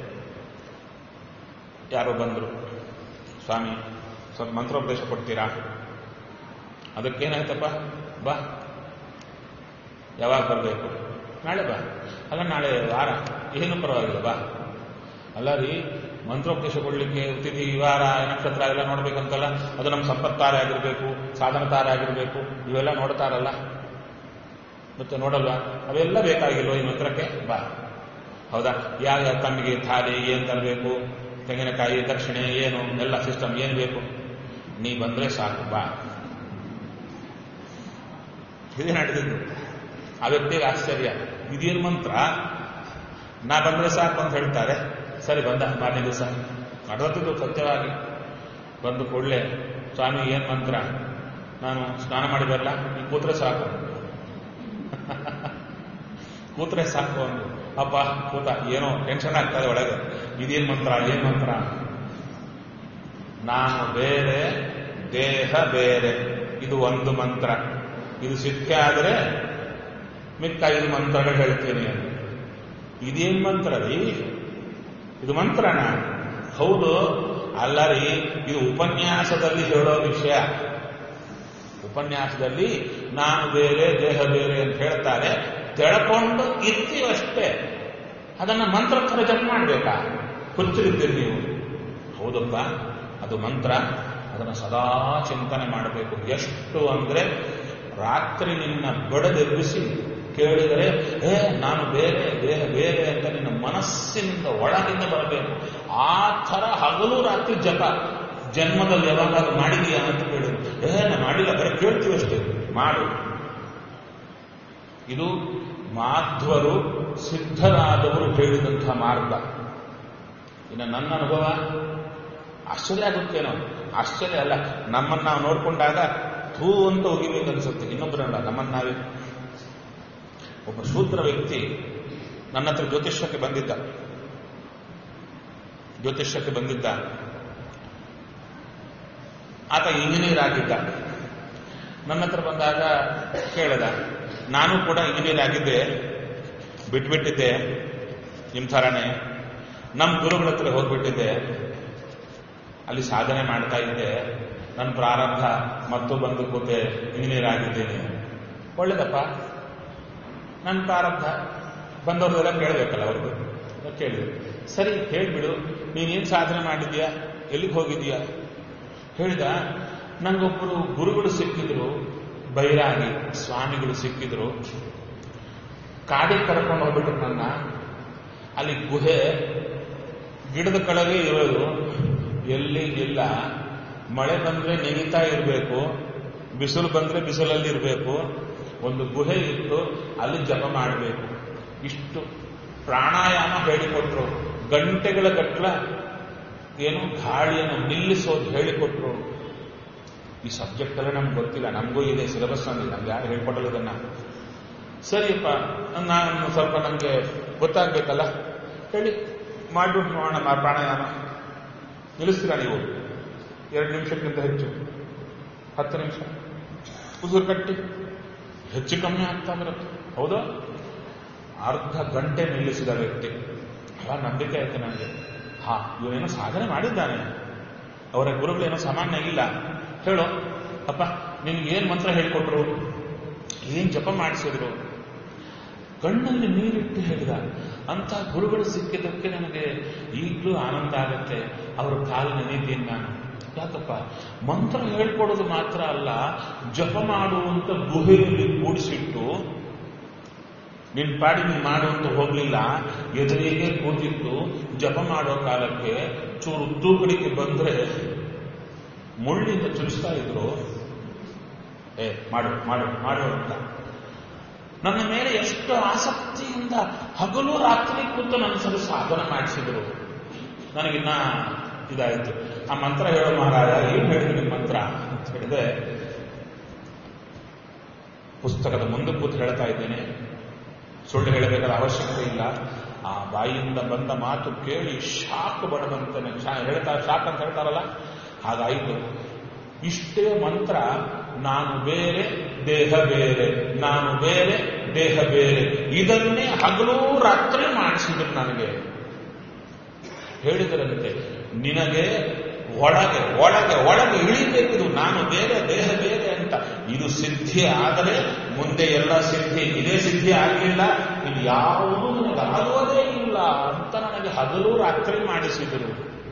ಯಾರೋ ಬಂದರು ಸ್ವಾಮಿ ಸ್ವಲ್ಪ ಮಂತ್ರೋಪದೇಶ ಕೊಡ್ತೀರಾ ಅದಕ್ಕೇನಾಯ್ತಪ್ಪ ಬಾ ಯಾವಾಗ ಬರಬೇಕು ನಾಳೆ ಬಾ ಅಲ್ಲ ನಾಳೆ ವಾರ ಏನು ಪರವಾಗಿಲ್ಲ ಬಾ ಅಲ್ಲ ರೀ ಮಂತ್ರೋಪದೇಶ ಕೊಡ್ಲಿಕ್ಕೆ ತಿಥಿ ವಾರ ನಕ್ಷತ್ರ ಎಲ್ಲ ನೋಡ್ಬೇಕಂತಲ್ಲ ಅದು ನಮ್ಮ ಸಂಪತ್ತಾರೆ ಆಗಿರ್ಬೇಕು ಸಾಧನ ತಾರೆ ಆಗಿರ್ಬೇಕು ಇವೆಲ್ಲ ನೋಡ್ತಾರಲ್ಲ ಮತ್ತೆ ನೋಡಲ್ವಾ ಅವೆಲ್ಲ ಬೇಕಾಗಿಲ್ವ ಈ ಮಂತ್ರಕ್ಕೆ ಬಾ ಹೌದಾ ಯಾವ ತಮ್ಮಿಗೆ ಥಾಲಿ ಏನ್ ತರಬೇಕು ತೆಂಗಿನಕಾಯಿ ದಕ್ಷಿಣೆ ಏನು ಎಲ್ಲ ಸಿಸ್ಟಮ್ ಏನ್ ಬೇಕು ನೀ ಬಂದ್ರೆ ಸಾಕು ಬಾ ಇದೇ ನಡೆದಿದ್ದು ಆ ವ್ಯಕ್ತಿಗೆ ಆಶ್ಚರ್ಯ ಇದೇನು ಮಂತ್ರ ನಾ ಬಂದ್ರೆ ಸಾಕು ಅಂತ ಹೇಳ್ತಾರೆ ಸರಿ ಬಂದ ಮಾರನೇ ದಿವಸ ನಡೆದದ್ದು ಸತ್ಯವಾಗಿ ಬಂದು ಕೂಡಲೇ ಸ್ವಾಮಿ ಏನ್ ಮಂತ್ರ ನಾನು ಸ್ನಾನ ಮಾಡಿ ಬರಲ್ಲ ಈ ಕೂತ್ರೆ ಸಾಕು ಕೂತ್ರೆ ಸಾಕು ಅಂದು ಅಪ್ಪ ಕೂತ ಏನೋ ಟೆನ್ಷನ್ ಆಗ್ತದೆ ಒಳಗೆ ಇದೇನ್ ಮಂತ್ರ ಏನ್ ಮಂತ್ರ ನಾನು ಬೇರೆ ದೇಹ ಬೇರೆ ಇದು ಒಂದು ಮಂತ್ರ ಇದು ಸಿದ್ಧ ಆದರೆ ಮಿಕ್ಕ ಐದು ಮಂತ್ರಗಳು ಹೇಳ್ತೀನಿ ಅಂತ ಇದೇನ್ ಮಂತ್ರ ರೀ ಇದು ಮಂತ್ರನ ಹೌದು ಅಲ್ಲ ರೀ ಇದು ಉಪನ್ಯಾಸದಲ್ಲಿ ಹೇಳೋ ವಿಷಯ ಉಪನ್ಯಾಸದಲ್ಲಿ ನಾನು ಬೇರೆ ದೇಹ ಬೇರೆ ಅಂತ ಹೇಳ್ತಾರೆ ತೆಳ್ಕೊಂಡು ಇರ್ತೀವಷ್ಟೇ ಅದನ್ನ ಮಂತ್ರ ಥರ ಜಪ ಮಾಡ್ಬೇಕಾ ಹುಚ್ಚರಿದ್ದೀರಿ ನೀವು ಹೌದಪ್ಪ ಅದು ಮಂತ್ರ ಅದನ್ನು ಸದಾ ಚಿಂತನೆ ಮಾಡಬೇಕು ಎಷ್ಟು ಅಂದ್ರೆ ರಾತ್ರಿ ನಿನ್ನ ಬಡದೆಬ್ಬಿಸಿ ಕೇಳಿದರೆ ಏ ನಾನು ಬೇರೆ ದೇಹ ಬೇರೆ ಅಂತ ನಿನ್ನ ಮನಸ್ಸಿನಿಂದ ಒಳಗಿಂದ ಬರಬೇಕು ಆ ಥರ ಹಗಲು ರಾತ್ರಿ ಜಪ ಜನ್ಮದಲ್ಲಿ ಯಾವಾಗಾದ್ರೂ ಮಾಡಿದೀಯಾ ಅಂತ ಕೇಳಿದ್ರು ಏ ನಾ ಮಾಡಿಲ್ಲ ಬರೀ ಕೇಳ್ತೀವಿ ಅಷ್ಟೇ ಮಾಡು ಇದು ಮಾಧ್ವರು ಸಿದ್ಧರಾದವರು ಹೇಳಿದಂತಹ ಮಾರ್ಗ ಇನ್ನು ನನ್ನ ಅನುಭವ ಆಶ್ಚರ್ಯ ಆಗುತ್ತೇನೋ ಆಶ್ಚರ್ಯ ಅಲ್ಲ ನಮ್ಮನ್ನ ನಾವು ನೋಡ್ಕೊಂಡಾಗ ಥೂ ಅಂತ ಹೋಗಿಬೇಕು ಅನ್ಸುತ್ತೆ ಇನ್ನೊಬ್ಬರಲ್ಲ ನಮ್ಮನ್ನ ನಾವೇ ಒಬ್ಬ ಶೂದ್ರ ವ್ಯಕ್ತಿ ನನ್ನ ಹತ್ರ ಜ್ಯೋತಿಷ್ಯಕ್ಕೆ ಬಂದಿದ್ದ ಜ್ಯೋತಿಷ್ಯಕ್ಕೆ ಬಂದಿದ್ದ ಆತ ಇಂಜಿನಿಯರ್ ಆಗಿದ್ದ ನನ್ನ ಹತ್ರ ಬಂದಾಗ ಕೇಳಿದ ನಾನು ಕೂಡ ಇಂಜಿನಿಯರ್ ಆಗಿದ್ದೆ ಬಿಟ್ಬಿಟ್ಟಿದ್ದೆ ನಿಮ್ಮ ಥರನೇ ನಮ್ಮ ಗುರುಗಳ ಹತ್ರ ಹೋಗ್ಬಿಟ್ಟಿದ್ದೆ ಅಲ್ಲಿ ಸಾಧನೆ ಮಾಡ್ತಾ ಇದ್ದೆ ನನ್ನ ಪ್ರಾರಂಭ ಮತ್ತು ಬಂದು ಕೂತೆ ಇಂಜಿನಿಯರ್ ಆಗಿದ್ದೇನೆ ಒಳ್ಳೇದಪ್ಪ ನನ್ನ ಪ್ರಾರಂಭ ಬಂದವ್ರದೆಲ್ಲ ಕೇಳಬೇಕಲ್ಲ ಅವ್ರಿಗೂ ಕೇಳಿದ್ರು ಸರಿ ಹೇಳ್ಬಿಡು ನೀನೇನು ಸಾಧನೆ ಮಾಡಿದ್ಯಾ ಎಲ್ಲಿಗೆ ಹೋಗಿದ್ಯಾ ಹೇಳಿದ ನಂಗೊಬ್ಬರು ಗುರುಗಳು ಸಿಕ್ಕಿದ್ರು ಬೈರಾಗಿ ಸ್ವಾಮಿಗಳು ಸಿಕ್ಕಿದ್ರು ಕಾಡಿಗೆ ಕರ್ಕೊಂಡು ಹೋಗ್ಬಿಟ್ರು ನನ್ನ ಅಲ್ಲಿ ಗುಹೆ ಗಿಡದ ಕೆಳಗೆ ಇರೋದು ಎಲ್ಲಿ ಇಲ್ಲ ಮಳೆ ಬಂದ್ರೆ ನೆಗಿತಾ ಇರಬೇಕು ಬಿಸಿಲು ಬಂದ್ರೆ ಬಿಸಿಲಲ್ಲಿ ಇರಬೇಕು ಒಂದು ಗುಹೆ ಇತ್ತು ಅಲ್ಲಿ ಜಪ ಮಾಡಬೇಕು ಇಷ್ಟು ಪ್ರಾಣಾಯಾಮ ಹೇಳಿಕೊಟ್ರು ಗಂಟೆಗಳ ಗಟ್ಟಲ ಏನು ಗಾಳಿಯನ್ನು ನಿಲ್ಲಿಸೋದು ಹೇಳಿಕೊಟ್ರು ಈ ಸಬ್ಜೆಕ್ಟ್ ಎಲ್ಲ ನಮ್ಗೆ ಗೊತ್ತಿಲ್ಲ ನಮಗೂ ಇದೆ ಸಿಲೆಬಸ್ ನಮಗೆ ನಮ್ಗೆ ಯಾರು ಹೇಳ್ಕೊಡಲ್ಲ ಇದನ್ನ ಸರಿಯಪ್ಪ ನಾನು ಸ್ವಲ್ಪ ನನಗೆ ಗೊತ್ತಾಗ್ಬೇಕಲ್ಲ ಹೇಳಿ ಮಾಡ್ಬಿಟ್ಟು ನೋಡೋಣ ಮಾ- ಪ್ರಾಣಾಯಾಮ ನಿಲ್ಲಿಸ್ತೀರಾ ನೀವು ಎರಡು ನಿಮಿಷಕ್ಕಿಂತ ಹೆಚ್ಚು ಹತ್ತು ನಿಮಿಷ ಉದುರು ಕಟ್ಟಿ ಹೆಚ್ಚು ಕಮ್ಮಿ ಆಗ್ತಾ ಬರುತ್ತೆ ಹೌದಾ ಅರ್ಧ ಗಂಟೆ ನಿಲ್ಲಿಸಿದ ವ್ಯಕ್ತಿ ಬಹಳ ನಂಬಿಕೆ ಆಯ್ತು ನನಗೆ ಹಾ ಇವನೇನೋ ಸಾಧನೆ ಮಾಡಿದ್ದಾನೆ ಅವರ ಗುರುಗಳೇನೋ ಸಾಮಾನ್ಯ ಇಲ್ಲ ಹೇಳು ಅಪ್ಪ ನಿನ್ಗೆ ಏನ್ ಮಂತ್ರ ಹೇಳಿಕೊಟ್ರು ಏನ್ ಜಪ ಮಾಡಿಸಿದ್ರು ಕಣ್ಣಲ್ಲಿ ನೀರಿಟ್ಟು ಹೇಳಿದ ಅಂತ ಗುರುಗಳು ಸಿಕ್ಕಿದ್ದಕ್ಕೆ ನನಗೆ ಈಗಲೂ ಆನಂದ ಆಗತ್ತೆ ಅವರ ಕಾಲು ನೆನೆದ್ದೀನಿ ನಾನು ಯಾಕಪ್ಪ ಮಂತ್ರ ಹೇಳ್ಕೊಡೋದು ಮಾತ್ರ ಅಲ್ಲ ಜಪ ಮಾಡುವಂತ ಗುಹೆಯಲ್ಲಿ ಕೂಡಿಸಿಟ್ಟು ನಿನ್ ಪಾಡಿ ನೀನ್ ಮಾಡು ಅಂತ ಹೋಗ್ಲಿಲ್ಲ ಎದುರಿಗೆ ಕೂತಿತ್ತು ಜಪ ಮಾಡೋ ಕಾಲಕ್ಕೆ ಚೂರು ತೂಕಡಿಗೆ ಬಂದ್ರೆ ಮುಳ್ಳಿಂದ ಚುಚ್ತಾ ಇದ್ರು ಏ ಮಾಡು ಮಾಡು ಮಾಡು ಅಂತ ನನ್ನ ಮೇಲೆ ಎಷ್ಟು ಆಸಕ್ತಿಯಿಂದ ಹಗಲು ರಾತ್ರಿ ಕೂತು ನನ್ನ ಸರಿ ಸಾಧನ ಮಾಡಿಸಿದ್ರು ನನಗಿನ್ನ ಇದಾಯಿತು ಆ ಮಂತ್ರ ಹೇಳೋ ಮಹಾರಾಜ ಏನ್ ಹೇಳಿದ್ರಿ ಮಂತ್ರ ಅಂತ ಹೇಳಿದ್ರೆ ಪುಸ್ತಕದ ಮುಂದೆ ಕೂತು ಹೇಳ್ತಾ ಇದ್ದೇನೆ ಸುಳ್ಳು ಹೇಳಬೇಕಾದ ಅವಶ್ಯಕತೆ ಇಲ್ಲ ಆ ಬಾಯಿಯಿಂದ ಬಂದ ಮಾತು ಕೇಳಿ ಶಾಕ್ ಬಡದಂತಾನೆ ಹೇಳ್ತಾ ಶಾಕ್ ಅಂತ ಹೇಳ್ತಾರಲ್ಲ ಹಾಗಾಯಿತು ಇಷ್ಟೇ ಮಂತ್ರ ನಾನು ಬೇರೆ ದೇಹ ಬೇರೆ ನಾನು ಬೇರೆ ದೇಹ ಬೇರೆ ಇದನ್ನೇ ಹಗಲು ರಾತ್ರಿ ಮಾಡಿಸಿದ್ರು ನನಗೆ ಹೇಳಿದರಂತೆ ನಿನಗೆ ಒಳಗೆ ಒಳಗೆ ಒಳಗೆ ಇಳಿಬೇಕಿದು ನಾನು ಬೇರೆ ದೇಹ ಬೇರೆ ಅಂತ ಇದು ಸಿದ್ಧಿ ಆದರೆ ಮುಂದೆ ಎಲ್ಲ ಸಿದ್ಧಿ ಇದೇ ಸಿದ್ಧಿ ಆಗಲಿಲ್ಲ ಇದು ಯಾವುದೂ ನನಗೆ ಆಗುವುದೇ ಇಲ್ಲ ಅಂತ ನನಗೆ ಹಗಲು ರಾತ್ರಿ ಮಾಡಿಸಿದರು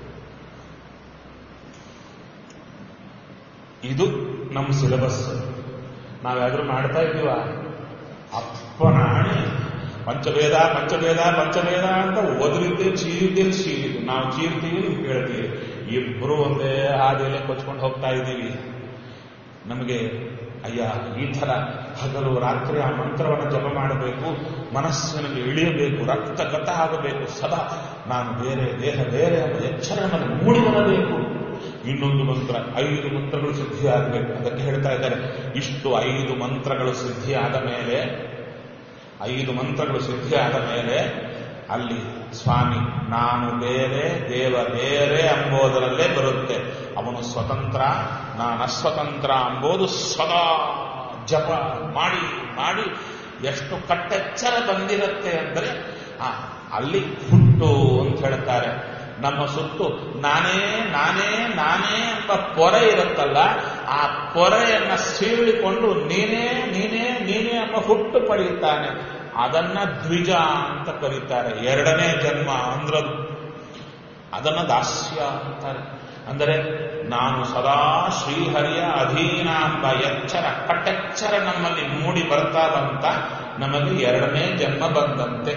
ಇದು ನಮ್ಮ ಸಿಲೆಬಸ್ ನಾವ್ಯಾದ್ರೂ ಮಾಡ್ತಾ ಇದ್ದೀವ ಅಪ್ಪನಾಣಿ ಪಂಚವೇದ ಪಂಚವೇದ ಪಂಚವೇದ ಅಂತ ಓದಲಿದ್ದೆ ಚೀರಿದ್ದೆ ಚೀರಿದ್ದು ನಾವು ಚೀರ್ತೀವಿ ನೀವು ಕೇಳ್ತೀವಿ ಇಬ್ಬರು ಒಂದೇ ಹಾದಿಯಲ್ಲೇ ಕೊಚ್ಕೊಂಡು ಹೋಗ್ತಾ ಇದ್ದೀವಿ ನಮಗೆ ಅಯ್ಯ ಈ ಥರ ಹಗಲು ರಾತ್ರಿ ಆ ಮಂತ್ರವನ್ನು ಜಪ ಮಾಡಬೇಕು ಮನಸ್ಸಿನಲ್ಲಿ ಇಳಿಯಬೇಕು ರಕ್ತಗತ ಆಗಬೇಕು ಸದಾ ನಾನು ಬೇರೆ ದೇಹ ಬೇರೆ ಎಂಬ ಎಚ್ಚರ ನಮಗೆ ಮೂಡಿ ಬರಬೇಕು ಇನ್ನೊಂದು ಮಂತ್ರ ಐದು ಮಂತ್ರಗಳು ಸಿದ್ಧಿ ಆಗಬೇಕು ಅದಕ್ಕೆ ಹೇಳ್ತಾ ಇದ್ದಾರೆ ಇಷ್ಟು ಐದು ಮಂತ್ರಗಳು ಸಿದ್ಧಿ ಆದ ಮೇಲೆ ಐದು ಮಂತ್ರಗಳು ಸಿದ್ಧಿ ಆದ ಮೇಲೆ ಅಲ್ಲಿ ಸ್ವಾಮಿ ನಾನು ಬೇರೆ ದೇವ ಬೇರೆ ಎಂಬುದರಲ್ಲೇ ಬರುತ್ತೆ ಅವನು ಸ್ವತಂತ್ರ ನಾನು ಅಸ್ವತಂತ್ರ ಎಂಬುದು ಸದಾ ಜಪ ಮಾಡಿ ಮಾಡಿ ಎಷ್ಟು ಕಟ್ಟೆಚ್ಚರ ಬಂದಿರುತ್ತೆ ಅಂದರೆ ಆ ಅಲ್ಲಿ ಹುಟ್ಟು ಅಂತ ಹೇಳ್ತಾರೆ ನಮ್ಮ ಸುತ್ತು ನಾನೇ ನಾನೇ ನಾನೇ ಎಂಬ ಪೊರೆ ಇರುತ್ತಲ್ಲ ಆ ಪೊರೆಯನ್ನ ಸೀಳಿಕೊಂಡು ನೀನೇ ನೀನೇ ನೀನೇ ಎಂಬ ಹುಟ್ಟು ಪಡೆಯುತ್ತಾನೆ ಅದನ್ನ ದ್ವಿಜ ಅಂತ ಕರೀತಾರೆ ಎರಡನೇ ಜನ್ಮ ಅಂದ್ರದು ಅದನ್ನ ದಾಸ್ಯ ಅಂತಾರೆ ಅಂದರೆ ನಾನು ಸದಾ ಶ್ರೀಹರಿಯ ಅಧೀನ ಎಂಬ ಎಚ್ಚರ ಕಟ್ಟೆಚ್ಚರ ನಮ್ಮಲ್ಲಿ ಮೂಡಿ ಬರ್ತಾ ಬಂತ ನಮಗೆ ಎರಡನೇ ಜನ್ಮ ಬಂದಂತೆ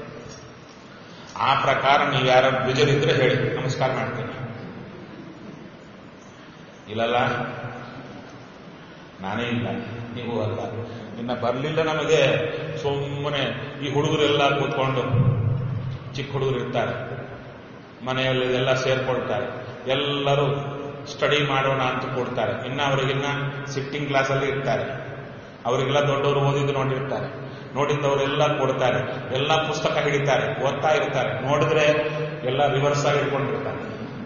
ಆ ಪ್ರಕಾರ ನೀವು ಯಾರ ದ್ವಿಜರಿದ್ರೆ ಹೇಳಿ ನಮಸ್ಕಾರ ಮಾಡ್ತೀನಿ ಇಲ್ಲಲ್ಲ ನಾನೇ ಇಲ್ಲ ನೀವು ಅಲ್ಲ ಇನ್ನ ಬರಲಿಲ್ಲ ನಮಗೆ ಸುಮ್ಮನೆ ಈ ಹುಡುಗರೆಲ್ಲ ಕೂತ್ಕೊಂಡು ಚಿಕ್ಕ ಹುಡುಗರು ಇರ್ತಾರೆ ಮನೆಯಲ್ಲಿ ಎಲ್ಲ ಸೇರ್ಕೊಳ್ತಾರೆ ಎಲ್ಲರೂ ಸ್ಟಡಿ ಮಾಡೋಣ ಅಂತ ಕೊಡ್ತಾರೆ ಇನ್ನ ಅವರಿಗಿನ್ನ ಸಿಟ್ಟಿಂಗ್ ಕ್ಲಾಸಲ್ಲಿ ಇರ್ತಾರೆ ಅವರಿಗೆಲ್ಲ ದೊಡ್ಡವರು ಓದಿದ್ದು ನೋಡಿರ್ತಾರೆ ನೋಡಿದ್ದವರೆಲ್ಲ ಕೊಡ್ತಾರೆ ಎಲ್ಲ ಪುಸ್ತಕ ಹಿಡಿತಾರೆ ಓದ್ತಾ ಇರ್ತಾರೆ ನೋಡಿದ್ರೆ ಎಲ್ಲ ರಿವರ್ಸ್ ಆಗಿ ಇಟ್ಕೊಂಡಿರ್ತಾರೆ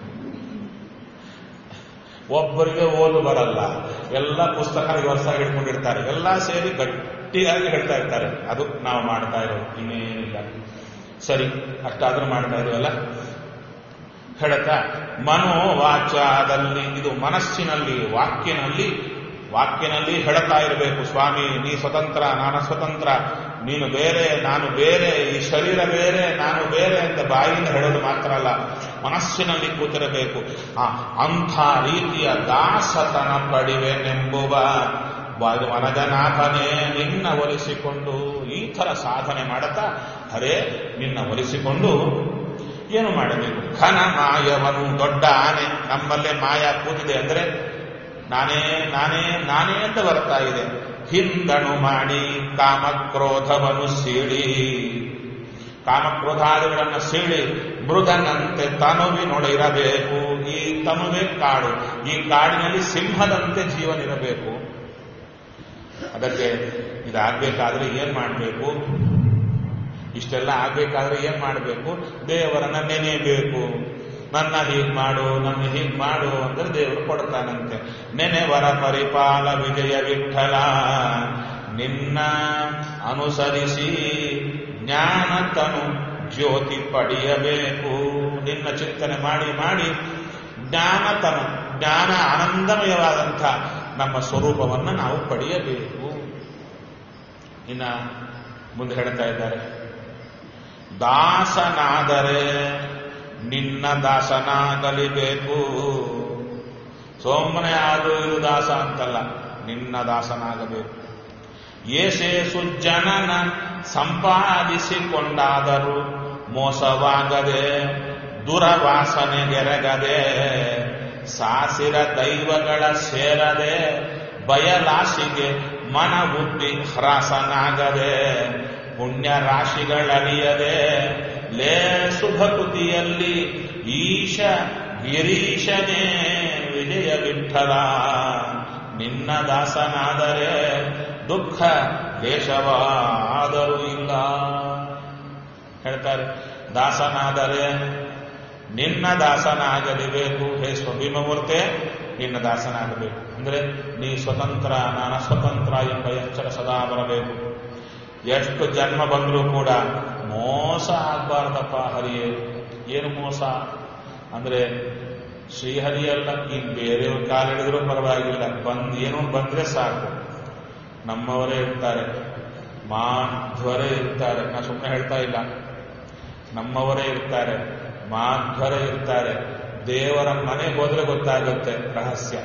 ಒಬ್ಬರಿಗೆ ಓದು ಬರಲ್ಲ ಎಲ್ಲ ಪುಸ್ತಕ ರಿವರ್ಸ್ ಆಗಿ ಇಟ್ಕೊಂಡಿರ್ತಾರೆ ಎಲ್ಲ ಸೇರಿ ಗಟ್ಟಿಯಾಗಿ ಹೇಳ್ತಾ ಇರ್ತಾರೆ ಅದು ನಾವು ಮಾಡ್ತಾ ಇರೋದು ಇನ್ನೇನಿಲ್ಲ ಸರಿ ಅಷ್ಟಾದ್ರೂ ಮಾಡ್ತಾ ಇದೀವಲ್ಲ ಹೇಳುತ್ತಾ ಮನೋವಾಚಾದಲ್ಲಿ ಇದು ಮನಸ್ಸಿನಲ್ಲಿ ವಾಕ್ಯನಲ್ಲಿ ವಾಕ್ಯನಲ್ಲಿ ಹೇಳುತ್ತಾ ಇರಬೇಕು ಸ್ವಾಮಿ ನೀ ಸ್ವತಂತ್ರ ನಾನು ಸ್ವತಂತ್ರ ನೀನು ಬೇರೆ ನಾನು ಬೇರೆ ಈ ಶರೀರ ಬೇರೆ ನಾನು ಬೇರೆ ಅಂತ ಬಾಯಿಯಿಂದ ಹೇಳೋದು ಮಾತ್ರ ಅಲ್ಲ ಮನಸ್ಸಿನಲ್ಲಿ ಕೂತಿರಬೇಕು ಆ ಅಂಥ ರೀತಿಯ ದಾಸತನ ಪಡಿವೆನೆಂಬುವ ವನಜನಾಭನೇ ನಿನ್ನ ಒಲಿಸಿಕೊಂಡು ಈ ಥರ ಸಾಧನೆ ಮಾಡುತ್ತಾ ಹರೇ ನಿನ್ನ ಒಲಿಸಿಕೊಂಡು ಏನು ಮಾಡಬೇಕು ಘನ ಮಾಯವನು ದೊಡ್ಡ ಆನೆ ನಮ್ಮಲ್ಲೇ ಮಾಯ ಕೂತಿದೆ ಅಂದ್ರೆ ನಾನೇ ನಾನೇ ನಾನೇ ಅಂತ ಬರ್ತಾ ಇದೆ ಹಿಂದಣು ಮಾಡಿ ಕಾಮಕ್ರೋಧವನ್ನು ಸೀಳಿ ಕಾಮಕ್ರೋಧಾದಿಗಳನ್ನು ಸೀಳಿ ಮೃಗನಂತೆ ತನುವಿನೊಳಿರಬೇಕು ಈ ತನುವೆ ಕಾಡು ಈ ಕಾಡಿನಲ್ಲಿ ಸಿಂಹದಂತೆ ಜೀವನಿರಬೇಕು ಅದಕ್ಕೆ ಇದಾಗಬೇಕಾದ್ರೆ ಏನ್ ಮಾಡಬೇಕು ಇಷ್ಟೆಲ್ಲ ಆಗ್ಬೇಕಾದ್ರೆ ಏನ್ ಮಾಡಬೇಕು ದೇವರನ್ನ ನೆನೆಯಬೇಕು ನನ್ನ ಹೀಗ್ ಮಾಡು ನನ್ನ ಹೀಗ್ ಮಾಡು ಅಂದ್ರೆ ದೇವರು ಕೊಡ್ತಾನಂತೆ ನೆನೆವರ ಪರಿಪಾಲ ವಿಜಯ ವಿಠಲ ನಿನ್ನ ಅನುಸರಿಸಿ ಜ್ಞಾನತನು ಜ್ಯೋತಿ ಪಡೆಯಬೇಕು ನಿನ್ನ ಚಿಂತನೆ ಮಾಡಿ ಮಾಡಿ ಜ್ಞಾನತನು ಜ್ಞಾನ ಆನಂದಮಯವಾದಂಥ ನಮ್ಮ ಸ್ವರೂಪವನ್ನು ನಾವು ಪಡೆಯಬೇಕು ಇನ್ನ ಮುಂದೆ ಹೇಳ್ತಾ ಇದ್ದಾರೆ ದಾಸನಾದರೆ ನಿನ್ನ ದಾಸನಾಗಲಿಬೇಕು ಸೋಮನೆ ಆದು ಇದು ದಾಸ ಅಂತಲ್ಲ ನಿನ್ನ ದಾಸನಾಗಬೇಕು ಏಸೇಸು ಜನನ ಸಂಪಾದಿಸಿಕೊಂಡಾದರೂ ಮೋಸವಾಗದೆ ದುರವಾಸನೆಗೆರಗದೆ ಸಾಸಿರ ದೈವಗಳ ಸೇರದೆ ಬಯಲಾಸಿಗೆ ಮನ ಬುದ್ಧಿ ಹ್ರಾಸನಾಗದೆ ಪುಣ್ಯ ರಾಶಿಗಳರಿಯದೆ ಲೇಸು ಭಕುತಿಯಲ್ಲಿ ಈಶ ಗಿರೀಶನೇ ವಿಜಯ ವಿಠಲ ನಿನ್ನ ದಾಸನಾದರೆ ದುಃಖ ದೇಶವಾದರೂ ಇಲ್ಲ ಹೇಳ್ತಾರೆ ದಾಸನಾದರೆ ನಿನ್ನ ದಾಸನಾಗಲೇಬೇಕು ಹೇ ಸ್ವಭೀಮಮೂರ್ತೆ ನಿನ್ನ ದಾಸನಾಗಬೇಕು ಅಂದ್ರೆ ನೀ ಸ್ವತಂತ್ರ ನಾನು ಸ್ವತಂತ್ರ ಎಂಬ ಎಚ್ಚರ ಸದಾ ಬರಬೇಕು ಎಷ್ಟು ಜನ್ಮ ಬಂದರೂ ಕೂಡ ಮೋಸ ಆಗ್ಬಾರ್ದಪ್ಪ ಹರಿಯೇ ಏನು ಮೋಸ ಅಂದ್ರೆ ಶ್ರೀಹರಿಯಲ್ಲ ಈ ಬೇರೆಯವ್ರ ಕಾಲಿಡಿದ್ರೂ ಪರವಾಗಿಲ್ಲ ಬಂದ್ ಏನೋ ಬಂದ್ರೆ ಸಾಕು ನಮ್ಮವರೇ ಇರ್ತಾರೆ ಮಾಧ್ವರೇ ಇರ್ತಾರೆ ನಾ ಸುಮ್ಮನೆ ಹೇಳ್ತಾ ಇಲ್ಲ ನಮ್ಮವರೇ ಇರ್ತಾರೆ ಮಾಧ್ವರೇ ಇರ್ತಾರೆ ದೇವರ ಮನೆಗೆ ಹೋದ್ರೆ ಗೊತ್ತಾಗುತ್ತೆ ರಹಸ್ಯ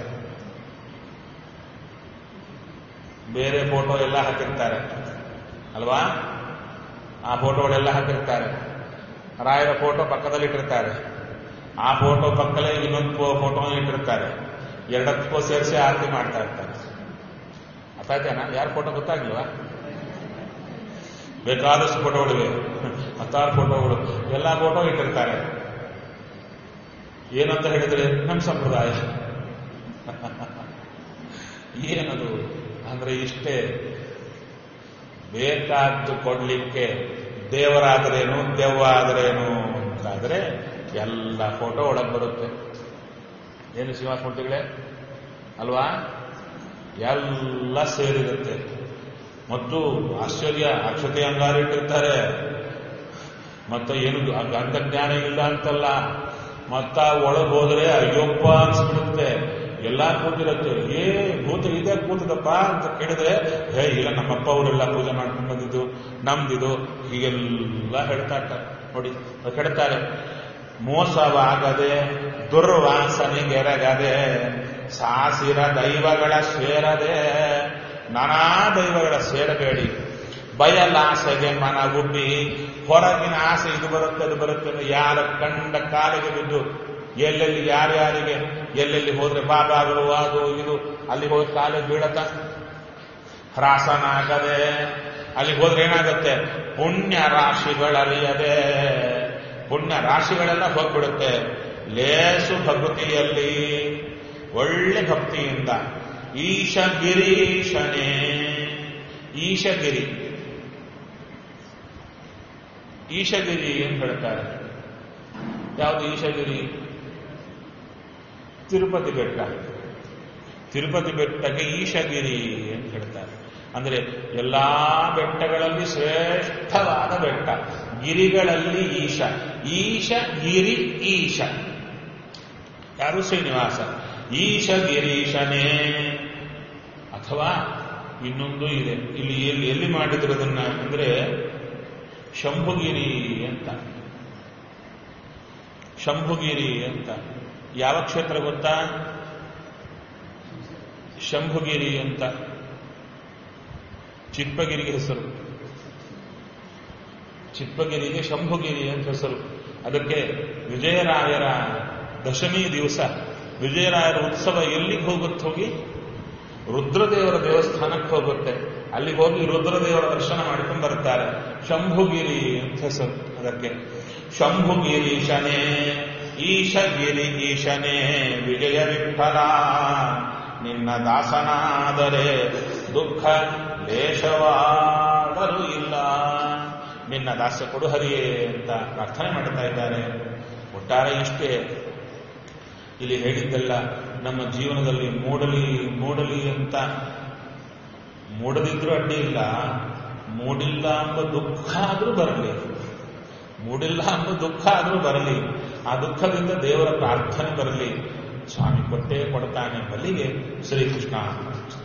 ಬೇರೆ ಫೋಟೋ ಎಲ್ಲ ಹಾಕಿರ್ತಾರೆ ಅಲ್ವಾ ಆ ಫೋಟೋಗಳೆಲ್ಲ ಹಾಕಿರ್ತಾರೆ ರಾಯರ ಫೋಟೋ ಪಕ್ಕದಲ್ಲಿ ಇಟ್ಟಿರ್ತಾರೆ ಆ ಫೋಟೋ ಪಕ್ಕದಲ್ಲೇ ಇನ್ನೊಂದು ಫೋಟೋ ಇಟ್ಟಿರ್ತಾರೆ ಎರಡಕ್ಕೂ ಸೇರಿಸಿ ಆರತಿ ಮಾಡ್ತಾ ಇರ್ತಾರೆ ಅರ್ಥಾಯ್ತೇನ ಯಾರ ಫೋಟೋ ಗೊತ್ತಾಗ್ಲಿಲ್ವಾ ಬೇಕಾದಷ್ಟು ಫೋಟೋಗಳಿವೆ ಹತ್ತಾರು ಫೋಟೋಗಳು ಎಲ್ಲ ಫೋಟೋ ಇಟ್ಟಿರ್ತಾರೆ ಏನಂತ ಹೇಳಿದ್ರೆ ನಮ್ಮ ಸಂಪ್ರದಾಯ ಏನದು ಅಂದ್ರೆ ಇಷ್ಟೇ ಬೇಕಾದ್ದು ಕೊಡ್ಲಿಕ್ಕೆ ದೇವರಾದ್ರೇನು ದೆವ್ವ ಆದ್ರೇನು ಅಂತಾದ್ರೆ ಎಲ್ಲ ಫೋಟೋ ಒಳಗೆ ಬರುತ್ತೆ ಏನು ಶಿವಾಸ್ಮೂರ್ತಿಗಳೇ ಅಲ್ವಾ ಎಲ್ಲ ಸೇರಿರುತ್ತೆ ಮತ್ತು ಆಶ್ಚರ್ಯ ಅಕ್ಷತೆ ಅಂಗಾರ ಇಟ್ಟಿರ್ತಾರೆ ಮತ್ತು ಏನು ಗಂಧಜ್ಞಾನ ಇಲ್ಲ ಅಂತಲ್ಲ ಮತ್ತ ಒಳಗೆ ಹೋದ್ರೆ ಅಯ್ಯಪ್ಪ ಅನ್ಸ್ಬಿಡುತ್ತೆ ಎಲ್ಲ ಕೂತಿರುತ್ತೆ ಏ ಭೂತ ಇದೆ ಕೂತದಪ್ಪ ಅಂತ ಕೇಳಿದ್ರೆ ಹೇ ಇಲ್ಲ ನಮ್ಮಪ್ಪ ಅವರೆಲ್ಲ ಪೂಜೆ ಮಾಡ್ಕೊಂಡು ಬಂದಿದ್ದು ನಮ್ದಿದು ಹೀಗೆಲ್ಲ ಹೇಳ್ತಾ ಇರ್ತಾರೆ ನೋಡಿ ಹೇಳ್ತಾರೆ ಮೋಸವಾಗದೆ ದುರ್ವಾಸನೆಗೆರಗದೆ ಸಾಸಿರ ದೈವಗಳ ಸೇರದೆ ನಾನಾ ದೈವಗಳ ಸೇರಬೇಡಿ ಬಯಲಾಸೆಗೆ ಮನ ಗುಡ್ಡಿ ಹೊರಗಿನ ಆಸೆ ಇದು ಬರುತ್ತೆ ಅದು ಬರುತ್ತೆ ಅಂದ್ರೆ ಯಾರ ಕಂಡ ಕಾಲಿಗೆ ಬಿದ್ದು ಎಲ್ಲೆಲ್ಲಿ ಯಾರ್ಯಾರಿಗೆ ಎಲ್ಲೆಲ್ಲಿ ಹೋದ್ರೆ ಬಾಬಾಗಳು ಅದು ಇದು ಅಲ್ಲಿ ಹೋಗಿ ಕಾಲಿಗೆ ಬೀಳತ್ತ ಹ್ರಾಸನಾಗದೆ ಅಲ್ಲಿ ಹೋದ್ರೆ ಏನಾಗುತ್ತೆ ಪುಣ್ಯ ರಾಶಿಗಳರಿಯದೆ ಪುಣ್ಯ ರಾಶಿಗಳೆಲ್ಲ ಹೋಗ್ಬಿಡುತ್ತೆ ಲೇಸು ಭಕ್ತಿಯಲ್ಲಿ ಒಳ್ಳೆ ಭಕ್ತಿಯಿಂದ ಈಶಗಿರೀಶನೇ ಈಶಗಿರಿ ಈಶಗಿರಿ ಅಂತ ಹೇಳ್ತಾರೆ ಯಾವುದು ಈಶಗಿರಿ ತಿರುಪತಿ ಬೆಟ್ಟ ತಿರುಪತಿ ಬೆಟ್ಟಕ್ಕೆ ಈಶಗಿರಿ ಅಂತ ಹೇಳ್ತಾರೆ ಅಂದ್ರೆ ಎಲ್ಲಾ ಬೆಟ್ಟಗಳಲ್ಲಿ ಶ್ರೇಷ್ಠವಾದ ಬೆಟ್ಟ ಗಿರಿಗಳಲ್ಲಿ ಈಶ ಈಶ ಗಿರಿ ಈಶ ಯಾರು ಶ್ರೀನಿವಾಸ ಈಶ ಗಿರೀಶನೇ ಅಥವಾ ಇನ್ನೊಂದು ಇದೆ ಇಲ್ಲಿ ಎಲ್ಲಿ ಎಲ್ಲಿ ಮಾಡಿದ್ರು ಅದನ್ನ ಅಂದ್ರೆ ಶಂಭುಗಿರಿ ಅಂತ ಶಂಭುಗಿರಿ ಅಂತ ಯಾವ ಕ್ಷೇತ್ರ ಗೊತ್ತಾ ಶಂಭುಗಿರಿ ಅಂತ ಚಿಪ್ಪಗಿರಿಗೆ ಹೆಸರು ಚಿಪ್ಪಗಿರಿಗೆ ಶಂಭುಗಿರಿ ಅಂತ ಹೆಸರು ಅದಕ್ಕೆ ವಿಜಯರಾಯರ ದಶಮಿ ದಿವಸ ವಿಜಯರಾಯರ ಉತ್ಸವ ಎಲ್ಲಿಗೆ ಹೋಗುತ್ತೆ ಹೋಗಿ ರುದ್ರದೇವರ ದೇವಸ್ಥಾನಕ್ಕೆ ಹೋಗುತ್ತೆ ಅಲ್ಲಿಗೆ ಹೋಗಿ ರುದ್ರದೇವರ ದರ್ಶನ ಮಾಡ್ಕೊಂಡು ಬರ್ತಾರೆ ಶಂಭುಗಿರಿ ಅಂತ ಹೆಸರು ಅದಕ್ಕೆ ಶಂಭುಗಿರೀಶನೇ ಈಶಗಿರಿ ಈಶನೇ ವಿಜಯ ವಿಠಲ ನಿನ್ನ ದಾಸನಾದರೆ ದುಃಖ ಲೇಷವಾದರೂ ಇಲ್ಲ ನಿನ್ನ ದಾಸ್ಯ ಕೊಡು ಹರಿಯೇ ಅಂತ ಪ್ರಾರ್ಥನೆ ಮಾಡ್ತಾ ಇದ್ದಾರೆ ಒಟ್ಟಾರೆ ಇಷ್ಟೇ ಇಲ್ಲಿ ಹೇಳಿದ್ದೆಲ್ಲ ನಮ್ಮ ಜೀವನದಲ್ಲಿ ಮೂಡಲಿ ಮೂಡಲಿ ಅಂತ ಮೂಡದಿದ್ರೂ ಅಡ್ಡಿ ಇಲ್ಲ ಮೂಡಿಲ್ಲ ಎಂಬ ದುಃಖ ಆದರೂ ಬರಲಿ ಮೂಡಿಲ್ಲ ಎಂಬ ದುಃಖ ಆದರೂ ಬರಲಿ ಆ ದುಃಖದಿಂದ ದೇವರ ಪ್ರಾರ್ಥನೆ ಬರಲಿ ಸ್ವಾಮಿ ಕೊಟ್ಟೇ ಕೊಡ್ತಾನೆ ಬಲ್ಲಿಗೆ ಶ್ರೀಕೃಷ್ಣ